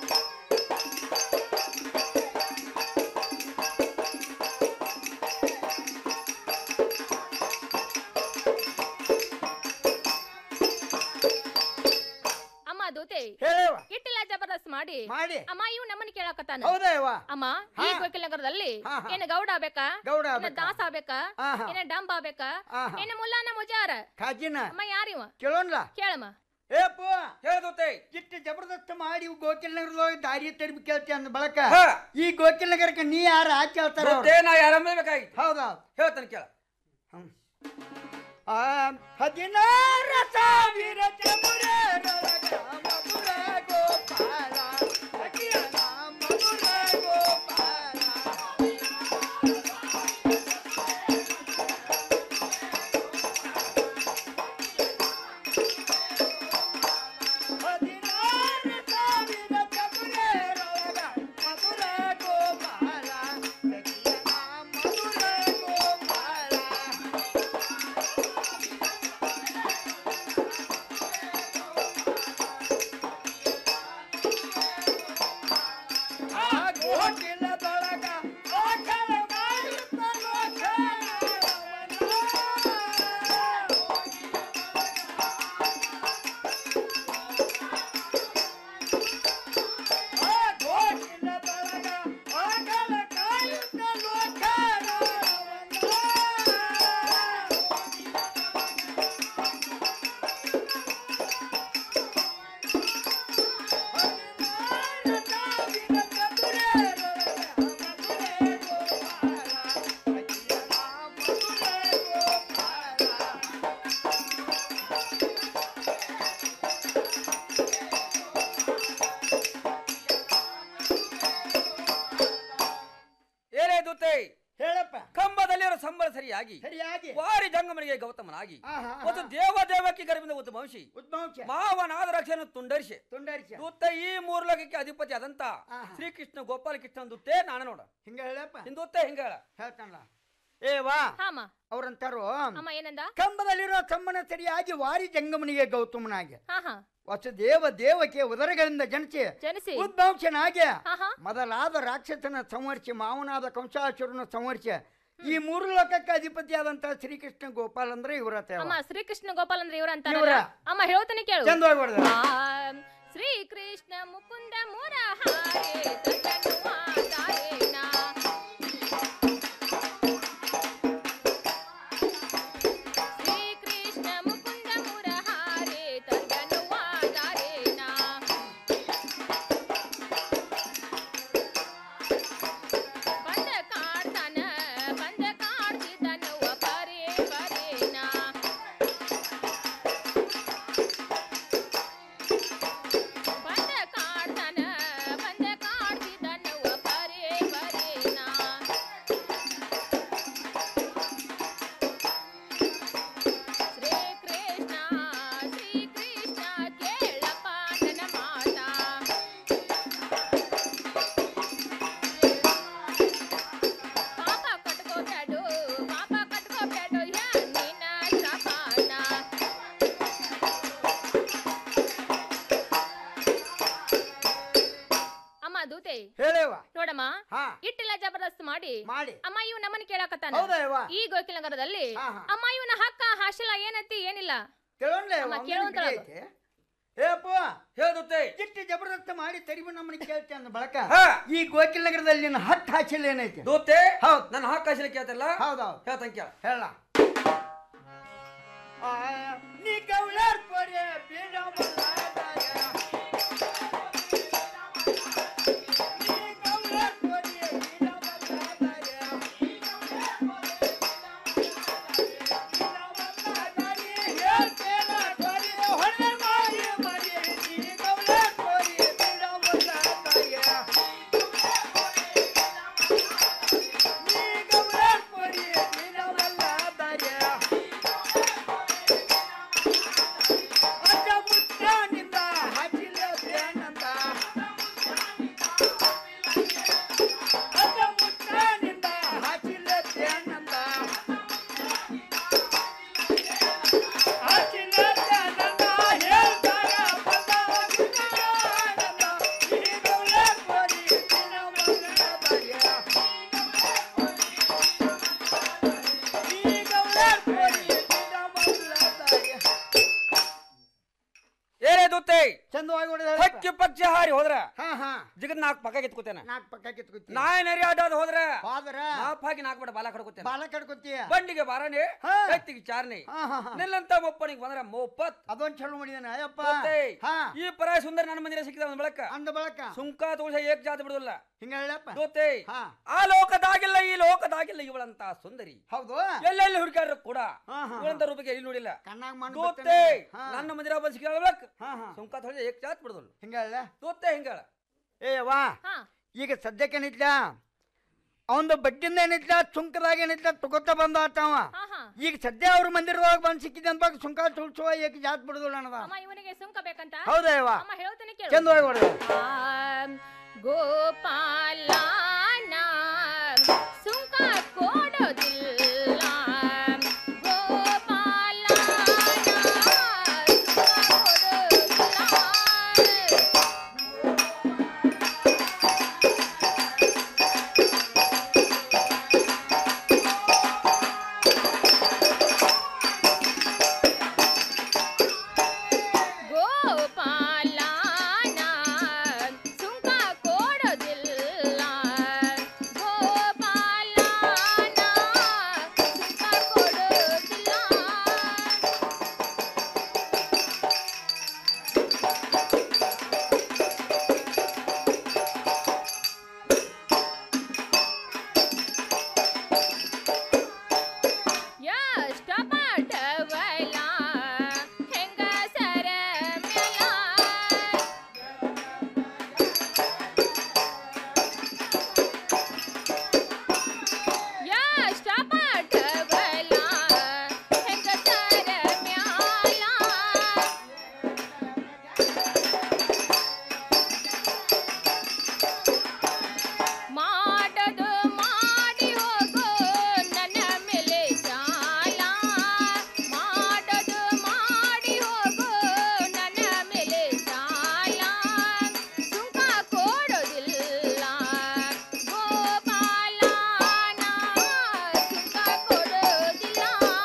ಅಮ್ಮ ದೂತೆ ಹೇಳವ್ವ. ಇಟ್ಟಿಲ್ಲ ಜಬರ್ದಸ್ತ್ ಮಾಡಿ ಮಾಡಿ. ಅಮ್ಮ ಇವ್ ನಮ್ಮನ್ನ ಕೇಳಕತ್ತಾನ ಹೌದಾ ಯವ್ವ? ಅಮ್ಮ ಈ ಗೋಕಿಲ ನಗರದಲ್ಲಿ ಹಾ, ಹಾ. ಏನ ಗೌಡ ಆಗ್ಬೇಕಾ ಗೌಡ ಏನ ಆಗ್ಬೇಕಾ? ದಾಸ ಆಗ್ಬೇಕಾ ಆಹಾ. ಏನ ಡಂಬ ಆಗ್ಬೇಕಾ ಆಹಾ. ಏನ ಮುಲ್ಲಾನ ಮುಜಾರ ಖಾಜಿನ ಅಮ್ಮ ಯಾರಿವ ಕೇಳೋನ್ಲ ಕೇಳಮ್ಮ ಏಪ್ಪ ಹೇಳ್ದೋತೆ ಇಟ್ಟು ಜಬರ್ದಸ್ತ್ ಮಾಡಿ ಇವ್ ಗೋಕಿಲ್ ನಗರದೊಳಗೆ ದಾರಿ ತರ್ಬಿ ಕೇಳ್ತಿ ಅಂದ ಬಳಕ ಹಾ. ಈ ಗೋಕಿಲ್ ನಗರಕ್ಕೆ ನೀ ಯಾರ ಆಚೆ ಹೇಳ್ತಾರ ಅವ್ರು? ದೂತೆ ನಾ ಯಾರ ಬೇಕಾಗಿತ್ತು ಹೌದಾ ಹೇಳ್ತಾನೆ ಕೇಳ ಆ, ಹದಿನಾರ ಸಾವಿರ ಚಮುರರೊಳಗ ಮಧುರ ಗೋಪಾಲ ಸಖಿಯನ ಮಧುರ ಗೋಪಾಲ ಹದಿನಾರ ಸಾವಿರ ಚಮುರರೊಳಗ ಮಧುರ ಗೋಪಾಲ ಸಖಿಯನ ಮಧುರ ಗೋಪಾಲ ಆ ಗೋಕಿಲದೊಳಗ ಗೋಕಳ ಮಾಡುತ್ತ ಗೋಕಳವನ. ಆ ಗೋಕಿಲದೊಳಗ ಗೋಕಳ ಕಾಯುತ್ತ ಏನೇ ದೂತೆ ಹೇಳಪ್ಪ ಕಂಬದಲ್ಲಿರೋ ಸಂಬಳ ಸರಿಯಾಗಿ ಸರಿಯಾಗಿ ವಾರಿ ಜಂಗಮನಿಗೆ ಗೌತಮನಾಗಿ ಆಹಾ, ಒಂದು ದೇವ ದೇವಕಿ ಗರ್ಭದಿಂದ ಉದ್ಭವಿಸಿ ಉದ್ಭವಿಸ ಮಾವನಾದ ರಕ್ಷೆಯನ್ನು ತುಂಡರಿಸಿ ತುಂಡರಿಸ ದೂತ ಈ ಮೂರು ಲೋಕಕ್ಕೆ ಅಧಿಪತಿ ಆದಂತ ಶ್ರೀಕೃಷ್ಣ ಗೋಪಾಲಕೃಷ್ಣ ದೂತೆ ನಾನು ನೋಡ ಹಿಂಗ ಹೇಳಪ್ಪ ಹಿಂದೂತೆ ಹಿಂಗ ಹೇಳ ಹೇಳ್ತಾನಲ್ಲ ಏ ವಾ ಹಾಮ ಅವ್ರಂತಾರು ಅಮ್ಮ ಏನಂದ ಕಂಬದಲ್ಲಿರೋ ಸಂಬನ ಸರಿಯಾಗಿ ವಾರಿ ಜಂಗಮನಿಗೆ ಗೌತಮನಾಗಿ ಹಾ ಹಾ ವಸುದೇವ ದೇವಕ್ಕೆ ಉದರಗಳಿಂದ ಜನಿಸಿ ಜನಿಸಿ ಉದ್ಭಂಸನಾಗಿ ಹಾ ಹಾ ಮೊದಲಾದ ರಾಕ್ಷಸನ ಸಂವರಿಸಿ ಮಾವನಾದ ಕಂಸಾಸುರನ ಸಂವರಿಸಿ ಈ ಮೂರು ಲೋಕಕ್ಕೆ ಅಧಿಪತಿಯಾದಂತ ಶ್ರೀಕೃಷ್ಣ ಗೋಪಾಲ್ ಅಂದ್ರೆ ಇವರ ಅಮ್ಮ ಶ್ರೀಕೃಷ್ಣ ಗೋಪಾಲ್ ಅಂದ್ರೆ ಇವ್ರ ಅಂತಾರಲ್ಲ ಇವ್ರ. ಅಮ್ಮ ಹೇಳ್ತಾನೆ ಕೇಳು ಚಂದವಾಗಿ ಹೊಡ್ದ. ಆಮ್, ಶ್ರೀಕೃಷ್ಣ ಮುಕುಂದ ಮುರಹಾರೆ ತನ್ನನುವ ದಾರೇನ. ಶ್ರೀಕೃಷ್ಣ ಮುಕುಂದ ಮುರಹಾರೆ ತನ್ನನುವ ದಾರೇನ. ಬಂದ ಕಾಡ್ತಾನ ಬಂದ ಕಾಡ್ತಿದ್ದನವ ಪರೇ ಪರೇನ ಕೇಳಮ್ಮ ಇಟ್ಟೆಲ್ಲ ಜಬರ್ದಸ್ತ್ ಮಾಡಿ ಮಾಡಿ ಅಮ್ಮ ಇವ್ ನಮ್ಮನ್ನ ಕೇಳಕತ್ತಾನ ಹೌದಾ ಯವ್ವ? ಈ ಗೋಕಿಲ ನಗರದಲ್ಲಿ ಅಮ್ಮ ಇವನ ಹಕ್ಕ ಹಾಶಲ ಏನೈತಿ ಏನಿಲ್ಲ ಕೇಳೋಣ್ಲೆ ಅಮ್ಮ, ಒಮ್ಮೆ ಕೇಳು ಅಂತ ಬಿಡಿ ಹೇಳು. ಐತೆ. ಏ ಅಪ್ಪ ಹೇಳುತ್ತೆ ಇಷ್ಟು ಜಬರ್ದಸ್ತ್ ಮಾಡಿ ತರಿಬು ನಮ್ಮನ್ನ ಕೇಳ್ತೆ ಅಂದ ಬಳಕ ಹಾ. ಈ ಗೋಕಿಲ್ ನಗರದಲ್ಲಿ ನಿನ್ನ ಹತ್ತು ಹಾಚಿಲ್ ಏನೈತಿ ದೂತೆ ಹೌದ್ ನನ್ನ ಹಾಕ ಹಾಸಿಲ್ಲ ಕೇಳ್ತಲ್ಲ ಹೌದೌದು ಹೇಳ್ತಾನೆ ಕೇಳ ಹೇಳ ನೀ ಕೌಳರ್ ಪೊರೆ ಬೀಡ ಏನೇ ದೂತೆ ಚಂದವಾಗಿ ಹೊಡೆದ ಹಕ್ಕಿ ಪಕ್ಷ ಹಾರಿ ಹೋದ್ರ ಹಾ ಹಾ ಜಗತ್ ನಾಲ್ಕು ಪಕ್ಕ ಕಿತ್ಕೋತೇನೆ ನಾಲ್ಕು ಪಕ್ಕ ಕಿತ್ಕೊತಿ ನಾಯಿ ನರಿ ಅಡ್ಡಾದ ಹೋದ್ರ ಹೋದ್ರ ನಾಲ್ಕಾಗಿ ನಾಲ್ಕು ಬಡ ಬಾಲ ಕಡ್ಕೋತೇನೆ ಬಾಲ ಕಡ್ಕೊತೀಯ ಬಂಡಿಗೆ ಬಾರನೆ ಹಾ. ಎತ್ತಿಗೆ ಚಾರ್ನೆ ಹಾ, ಹಾ, ಹಾ. ನಿಲ್ಲಂತ ಮೊಪ್ಪನಿಗೆ ಬಂದ್ರ ಮೋಪತ್ ಅದೊಂದ್ ಚಲೋ ಮಾಡಿದಾನ ಅಯ್ಯಪ್ಪ ದೂತೆ, ಹಾ ಈ ಪರಾಯ ಸುಂದರ ನನ್ನ ಮಂದಿರ ಸಿಕ್ಕಿದ ಒಂದ್ ಬಳಕ ಅಂದ ಬಳಕ ಸುಂಕ ತೋಷ ಏಕ್ ಜಾತ ಬಿಡುದಿಲ್ಲ ಹಿಂಗ ಹೇಳಪ್ಪ ದೂತೆ ಹಾ ಆ ಲೋಕದಾಗಿಲ್ಲ ಈ ಲೋಕದಾಗಿಲ್ಲ ಇವಳಂತ ಸುಂದರಿ ಹೌದು ಎಲ್ಲೆಲ್ಲಿ ಹುಡುಕಾಡ್ರು ಕೂಡ ಹಾ, ಹಾ, ಇವಳಂತ ರೂಪಕ್ಕೆ ಇಲ್ಲಿ ನೋಡಿಲ್ಲ ಕಣ್ಣಾಗ ಮಣ್ಣು ದೂತೆ ಬರ್ತೇನೆ. ಹಾ. ನನ್ನ ಮಂದಿರ ಬಂದ್ ಸಿಕ್ಕಿದ ಹಾ ಹಾ ಸುಂಕ ತೋಷ ಏಕ್ ಜಾತ ಬಿಡುದಿಲ್ಲ ಹಿಂಗ ಹೇಳ ದೂತೆ ಹಿಂಗಳ ಏ ವಾ ಹಾ ಈಗ ಸದ್ಯಕ್ಕೆ ಏನಿತ್ಲ ಅವಂದು ಬಡ್ಡಿಂದ ಏನಿತ್ಲ ಸುಂಕದಾಗ ಏನಿತ್ಲ ತಗೋತ ಬಂದ ಆತವ ಹಾ ಹಾ ಈಗ ಸದ್ಯ ಅವ್ರ ಮಂದಿರದೊಳಗೆ ಬಂದ್ ಸಿಕ್ಕಿದ ಅನ್ಬೇಕು ಸುಂಕ ತುಳ್ಸುವ ಏಕ ಜಾತ್ ಬಿಡುದಿಲ್ಲ ಅನ್ನದ ಅಮ್ಮ ಇವನಿಗೆ ಸುಂಕ ಬೇಕಂತ ಹೌದಾ ಯವ್ವ? ಅಮ್ಮ ಹೇಳ್ತೇನೆ ಕೇಳು ಚಂದವಾಗಿ ಹೊಡೆದ ಆಂ, ಗೋಪಾಲನ ಸುಂಕ ಕೊಡೋದಿಲ್ಲ ಗೋಪಾಲನ ಸುಂಕ ಕೊಡೋದಿಲ್ಲ ಗೋಪಾಲನ ಸುಂಕ ಕೊಡೋದಿಲ್ಲ ಗೋಪಾಲನ ಸುಂಕ ಕೊಡೋದಿಲ್ಲ ಎಷ್ಟ ಪಾಠವಲ ಹೆಂಗಸರ ಮ್ಯಾಲ ಎಷ್ಟ ಪಾಠವಲ ಹೆಂಗಸರ ಮ್ಯಾಲ ಮಾಡದು ಮಾಡಿ ಹೋಗೋ ನನ್ನ ಮೇಲೆ ಸಾಲ ಮಾಡದು ಮಾಡಿ ಹೋಗೋ ನನ್ನ ಮೇಲೆ ಸಾಲ ಸುಂಕ ಕೊಡೋದಿಲ್ಲ ಗೋಪಾಲನ ಸುಂಕ ಕೊಡೋದಿಲ್ಲ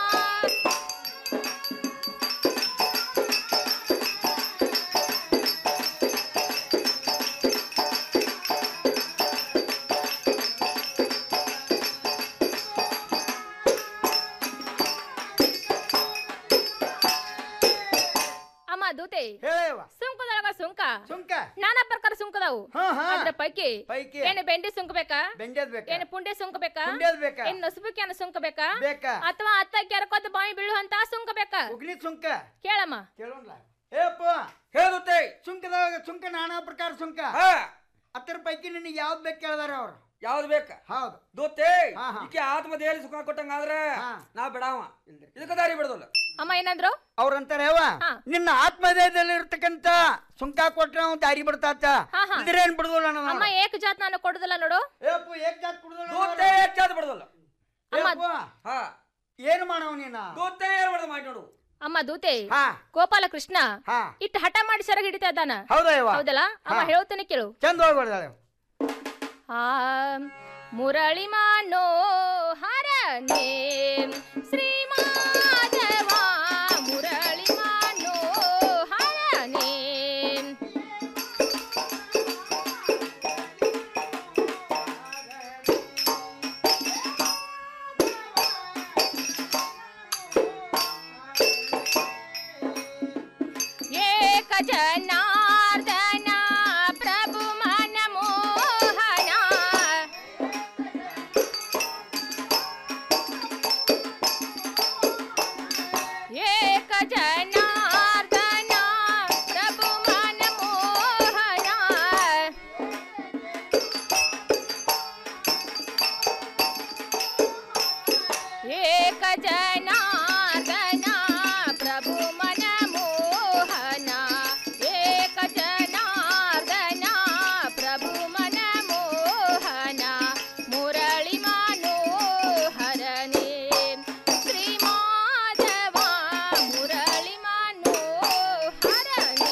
ಅಮ್ಮ ದೂತೆ ಹೇಳವ ಸುಂಕದೊಳಗ ಸುಂಕ ಸುಂಕ ನಾನಾ ಪ್ರಕಾರ ಸುಂಕದವು ಹಾ, ಹಾ. ಅದ್ರ ಪೈಕಿ ಪೈಕಿ ಏನು ಬೆಂಡಿ ಸುಂಕ ಬೇಕಾ ಬೆಂಡ್ಯದ್ ಬೇಕಾ ಏನು ಪುಂಡೆ ಸುಂಕ ಬೇಕಾ ಪುಂಡ್ಯದ್ ಬೇಕಾ? ಏನು ನಸುಬುಕ್ಯಾನ ಸುಂಕ ಬೇಕಾ ಬೇಕಾ? ಅಥವಾ ಅತ್ತ ಕೆರಕೋತ ಬಾಯಿ ಬೀಳುವಂತ ಸುಂಕ ಬೇಕಾ ಉಗ್ಲಿ ಸುಂಕ ಕೇಳಮ್ಮ ಕೇಳೋಣ್ಲ ಏ ಅಪ್ಪ ಹೇಳುತ್ತೆ ಸುಂಕದಾಗ ಸುಂಕ ನಾನಾ ಪ್ರಕಾರ ಸುಂಕ ಹಾ ಅದ್ರ ಪೈಕಿ ನಿನಗೆ ಯಾವ್ದು ಬೇಕು ಕೇಳ್ದಾರ ಅವ್ರು ಯಾವ್ದು ಬೇಕ ಹೌದು ದೂತೆ ಹಾ, ಹಾ. ಈಕೆ ಆತ್ಮದೇಹಲಿ ಸುಖ ಕೊಟ್ಟಂಗಾದ್ರೆ ನಾ ಬಿಡಾವ ಇದಕ್ಕೆ ದಾರಿ ಬಿಡೋದಿಲ್ಲ ಅಮ್ಮ ಏನಂದ್ರು ಅವ್ರಂತಾರೆ ಯಾವ ನಿನ್ನ ಆತ್ಮದೇಹದಲ್ಲಿ ಇರ್ತಕ್ಕಂತ ಸುಂಕ ಕೊಟ್ರೆ ಅವ್ನು ದಾರಿ ಬಿಡ್ತಾತ ಹಾ, ಹಾ. ಇದ್ರೇನ್ ಬಿಡುದಿಲ್ಲ ಅಮ್ಮ ಏಕ ಜಾತ್ ನಾನು ಕೊಡುದಿಲ್ಲ ನೋಡು ಏಪು ಏಕ್ ಜಾತ್ ಕುಡ್ದಲ್ಲ ದೂತೆ ಹೆಚ್ಚಾದ ಬಿಡೋದಿಲ್ಲ ಅಮ್ಮ ಹಾ ಏನು ಮಾಡವ್ ನೀನ ದೂತೆ ಏನ್ ಮಾಡ್ದ ಮಾಡಿ ನೋಡು ಅಮ್ಮ ದೂತೆ ಹಾ. ಗೋಪಾಲ ಕೃಷ್ಣ ಹಾ. ಇಟ್ಟು ಹಠ ಮಾಡಿ ಸೆರಗ್ ಹಿಡಿತಾ ಇದ್ದಾನ ಹೌದಾ ಯವ್ವ? ಹೌದಲ್ಲ ಅಮ್ಮ ಹಾ. ಹೇಳ್ತೇನೆ ಕೇಳು ಚಂದ ಹೋಗ್ಬಿಡ್ದಾಳೆ ಆ ಮುರಳಿ ಮನೋಹರನೇ ಶ್ರೀ ಮಾಧವ ಮುರಳಿ ಮನೋಹರನೇ ಏಕ ಜನಾರ್ದನ ಪ್ರಭು ಮನ ಮೋಹನ ಏಕ ಜನಾರ್ದನ ಪ್ರಭು ಮನ ಮೋಹನ ಏಕ ಜನಾರ್ದನ ಪ್ರಭು ಮನ ಮೋಹನ ಏಕ ಜನಾರ್ದನ ಪ್ರಭು ಮನ ಮೋಹನ ಮುರಳಿ ಮನೋಹರನೇ ಶ್ರೀ ಮಾಧವ ಮುರಳಿ ಮನೋಹರನೇ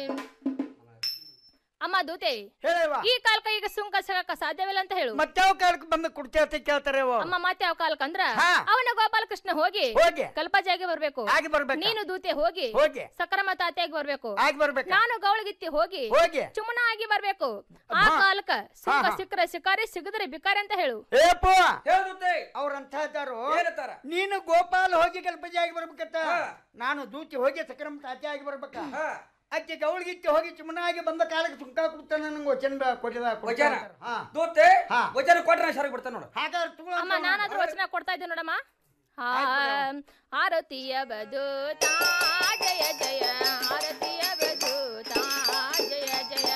ಅಮ್ಮ ದೂತೆ ಈ ಕಾಲಕ್ಕೆ ಈಗ ಸುಂಕ ಸಗಕ ಸಾಧ್ಯವಿಲ್ಲ ಅಂತ ಹೇಳು ಮತ್ತಾವ ಕಾಲಕ್ಕೆ ಬಂದು ಕುಡ್ತಿ ಅಂತ ಕೇಳ್ತಾರೆ ಅವ. ಅಮ್ಮ ಮತ್ತೆ ಯಾವ ಕಾಲಕ್ಕೆ ಅಂದ್ರ ಹಾ. ಅವನ ಗೋಪಾಲಕೃಷ್ಣ ಹೋಗಿ ಹೋಗಿ. ಕಲ್ಪಜಾಗೆ ಬರ್ಬೇಕು ಆಗಿ ಬರ್ಬೇಕಾ? ನೀನು ದೂತೆ ಹೋಗಿ ಹೋಗಿ. ಸಕ್ರಮ ತಾತೆಯಾಗಿ ಬರ್ಬೇಕು ಆಗಿ ಬರ್ಬೇಕಾ? ನಾನು ಗೌಳಗಿತ್ತಿ ಹೋಗಿ ಹೋಗಿ. ಚುಮನ ಆಗಿ ಬರ್ಬೇಕು ಆ ಹಾ. ಕಾಲಕ್ಕ ಸುಂಕ ಹಾ, ಹಾ. ಸಿಕ್ಕರೆ ಶಿಕಾರಿ ಸಿಗದ್ರೆ ಬಿಕಾರಿ ಅಂತ ಹೇಳು ಏಪೋ ಅವ್ರಂತ ಇದ್ದಾರು ನೀನು ಗೋಪಾಲ್ ಹೋಗಿ ಗಲ್ಪಜಿ ಆಗಿ ಬರ್ಬೇಕತ್ತ ನಾನು ದೂತಿ ಹೋಗಿ ಸಕ್ರಮ ತಾತೆ ಆಗಿ ಬರ್ಬೇಕ ಅಕ್ಕಿ ಗೌಳಿಗಿತ್ತಿ ಹೋಗಿ ಚುಮನ ಆಗಿ ಬಂದ ಕಾಲಕ್ಕೆ ಸುಂಕ ಕೊಡ್ತಾನೆ ನಂಗೆ ವಚನ ಬ- ಕೊಟ್ಟಿದ ವಚನ ಹಾ ದೂತೆ ವಚನ ಕೊಟ್ರೆ ನಾನು ಸರಿಗೆ ಬಿಡ್ತಾನೆ ನೋಡು ಹಾಗಾದ್ರೆ ತಗೊಳ್ಳೋ ಅಮ್ಮ ನಾನಾದ್ರೂ ವಚನ ಕೊಡ್ತಾ ಇದ್ದೆ ನೋಡಮ್ಮ ಆ, ಆರತಿಯ ಬದೂತ ಜಯ ಜಯ ಆರತಿಯ ಬದೂತ ಜಯ ಜಯ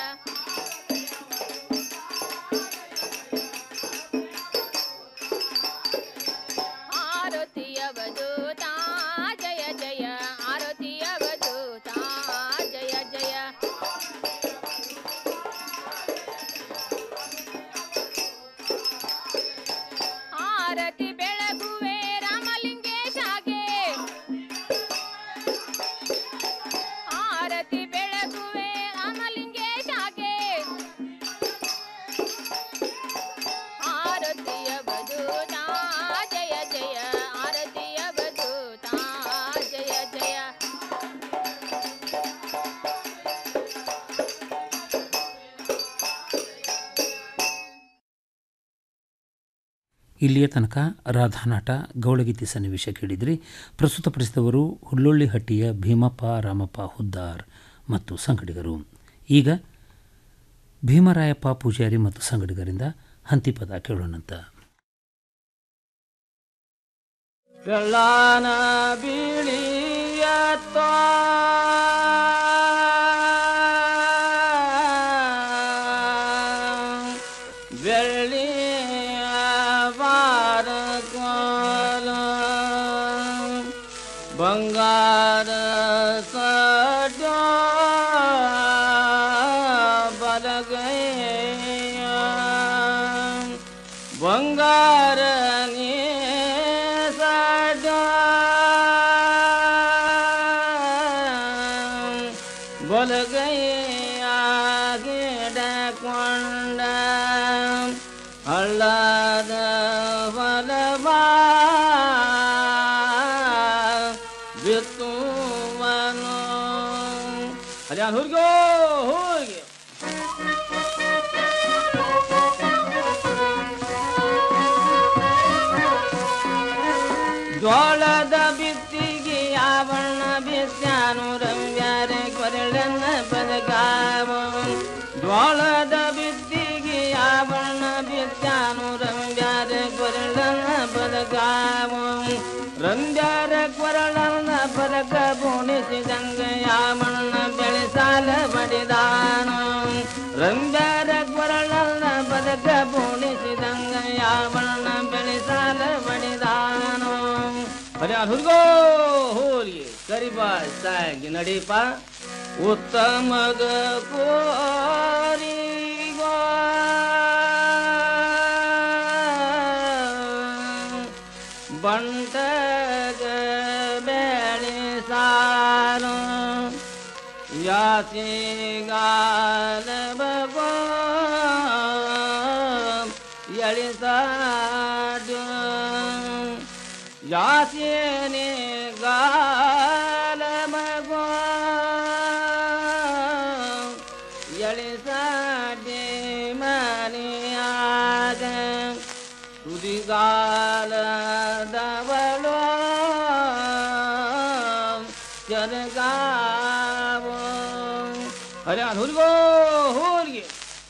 ಆರತಿಯ ಬದೂತ ಜಯ ಜಯ ಆರತಿಯ ಬದೂತ ಜಯ ಜಯ ಆರತಿ ಬೆಳಗುವೆ ರಾಮಲಿಂಗೇಶಾಗೆ ಆರತಿ ಬೆಳಗುವೆ ರಾಮಲಿಂಗೇಶಾಗೆ ಆರತಿಯ ಬದೂತ ಜಯ ಜಯ ಆರತಿಯ ಬದೂತ ಜಯ ಜಯ ಇಲ್ಲಿಯ ತನಕ ರಾಧಾನಾಟ ಗೌಳಗೀತಿ ಸನ್ನಿವೇಶ ಕೇಳಿದ್ರಿ ಪ್ರಸ್ತುತಪಡಿಸಿದವರು ಹುಲ್ಲೊಳ್ಳಿ ಹಟ್ಟಿಯ ಭೀಮಪ್ಪ ರಾಮಪ್ಪ ಹುದ್ದಾರ್ ಮತ್ತು ಸಂಗಡಿಗರು ಈಗ ಭೀಮರಾಯಪ್ಪ ಪೂಜಾರಿ ಮತ್ತು ಸಂಗಡಿಗರಿಂದ ಹಂತಿಪದ ಕೇಳೋಣಂತ ಬೆಳ್ಳಾನ ಬೀಳಿಯತ್ತ ಬೆಳ್ಳಿಯ ಬಾರ ಕೋಲ ಬಂಗಾರ ಸಡ್ಯ ಬಲಗೈಯ ಬಂಗಾರ ನೀ ಸಡ ಬಲಗೈಯ ಗಿಡಕೊಂಡ ಹಳ್ಳದ ಹೊಲಬಾ ಬಿತ್ತುವನು ಅದೇ ಹುರ್ಗೋ ಹೋಗಿ ಜೋಳದ ಬಿತ್ತಿಗೆ ಯಾವಣ್ಣ ಬಿತ್ಯಾನು ರಂಗ್ಯಾರೆ ಕೊರಳನ್ನ ಬದಗಾವ ಜೋಳದ ಬಿತ್ತಿಗೆ ಯಾವಣ್ಣ ಬಿತ್ಯಾನು ರಂಗ್ಯಾರೆ ಕೊರಳನ್ನ ಬದಗಾವ ರಂಗ್ಯಾರ ಕೊರಳನ್ನ ಬದಕ ಬುಣಿಸಿದಂಗ ಯಾವಣ್ಣ ಬೆಳೆಸಾಲ ಬಡಿದಾನು ರಂಗ್ಯಾರ ಕೊರಳನ್ನ ಬದಕ ಬುಣಿಸಿದಂಗ ಯಾವಣ್ಣ ಬೆಳೆಸಾಲ ಬಡಿದಾನು ಅರೆ ಹುಡುಗೋ ಹೋಗಿ ಕರಿಬಾ ಸಾಗಿ ನಡೀಪ ಉತ್ತಮಗ ಕೋರಿಗೋ ಬಂಟಗ ಬೆಳೆ ಸಾರು ಯಾತಿಗಾಲ ಬಗೋ ಹಾಸ್ಯನೆ ಗಾಲ ಮಗೋ ಎಳಿಸಾಡೆ ಮನೆಯಾಗ ತುದಿಗಾಲದವಳೋ ಜನಗಾವೋ ಅರೆ ಹುಡುಗೋ ಹೋರಿಗೆ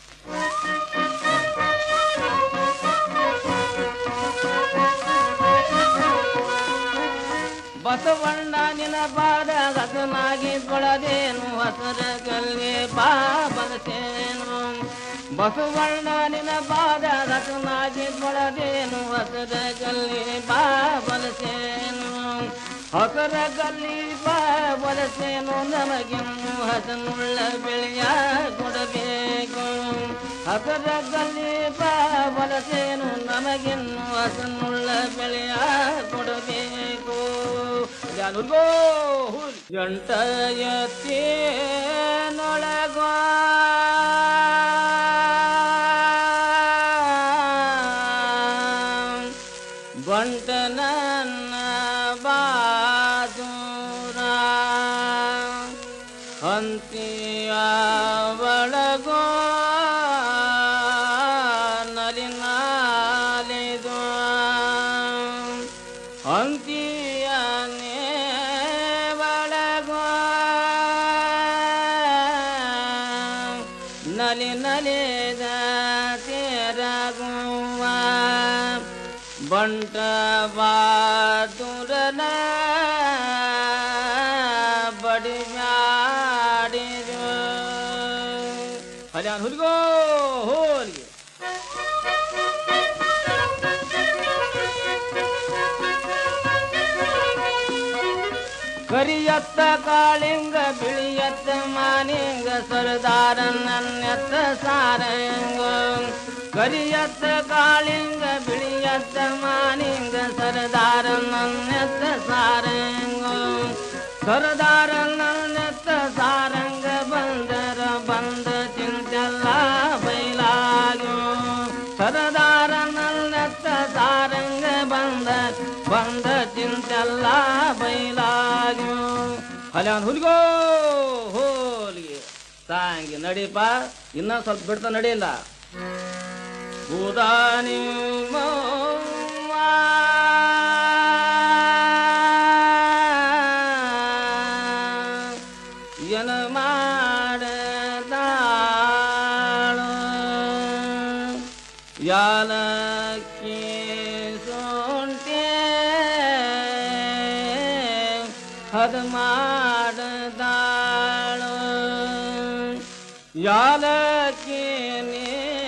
ಬಸವಣ್ಣ ನಿನ ಪಾದ ಹಸನಾಗಿ ತೊಳೆದೇನು ಹಸರ ಕಲ್ಲಿ ಬಾಬಲಸೇನು ಬಸವಣ್ಣ ನಿನ ಪಾದ ಹಸನಾಗಿ ತೊಳೆದೇನು ಹಸರ ಕಲ್ಲಿ ಬಾಬಲಸೇನು ಹಸರ ಕಲ್ಲಿ ಬಾಬಲಸೇನು ನಮಗಿನ್ನು ಹಸನುಳ್ಳ ಬೆಳೆಯ ಕೊಡಬೇಕು ಹಸರ ಕಲ್ಲಿ ಬಾಬಲಸೇನು ನಮಗಿನ್ನು ಹಸನುಳ್ಳ ಬೆಳೆಯ ಕೊಡಬೇಕು ಜಾನುಗೋ ಎಂಟ ಎತ್ತೇನೊಳಗೋ ಬಂಟ ನನ್ನ ಬಾದೂರ ಅಂತಿಯ ಒಳಗೋ ನಲಿನಾಲಿದು ಅಂತಿಯನೇ ಒಳಗೋ ನಲಿ ನಲಿದ ತೇರಗುವ ಬಂಟ ಬಾದುರನ ಬಡಿ ಮಾಡಿದು ಅಲ್ಲ ಹುಲ್ಗೋ ಹೋಲ್ಗೆ ಕರಿಯತ್ತ ಕಾಳಿಂಗ ಬಿಳಿಯತ್ತ ಮಾನಿಂಗ ಸರದಾರ ನನ್ನೆತ್ತ ಸಾರಂಗ ಕರಿಯತ್ತ ಕಾಳಿಂಗ ಬಿಳಿಯತ್ತ ಮಾನಿಂಗ ಸರದಾರ ನನ್ನೆತ್ತ ಸಾರಂಗ ಸರದಾರ ನನ್ನೆತ್ತ ಸಾರಂಗ ಬಂದರ ಬಂದ ಚಿಂತೆಲ್ಲ ಬೈಲಾಗ್ಯೋ ಸರದಾರ ನನ್ನೆತ್ತ ಸಾರಂಗ ಬಂದ ಬಂದ ಚಿಂತೆಲ್ಲ ಬೈಲಾಗ್ಯೋ ಅಲ್ಲ ಹುಲ್ಗೋ ಹೋಲಿಗೆ ತಾಂಗಿ ನಡೀಪ ಇನ್ನ ಸ್ವಲ್ಪ ಬಿಡ್ತಾ ನಡಿಯಲ್ಲ ಬೂದಾನಿ ಏನ ಮಾಡದಾಳು ಯಾಲಕ್ಕಿ ಸೊಂಟೆ ಹದ ಮಾಡದಾಳು ಯಾಲಕ್ಕಿ ನೀ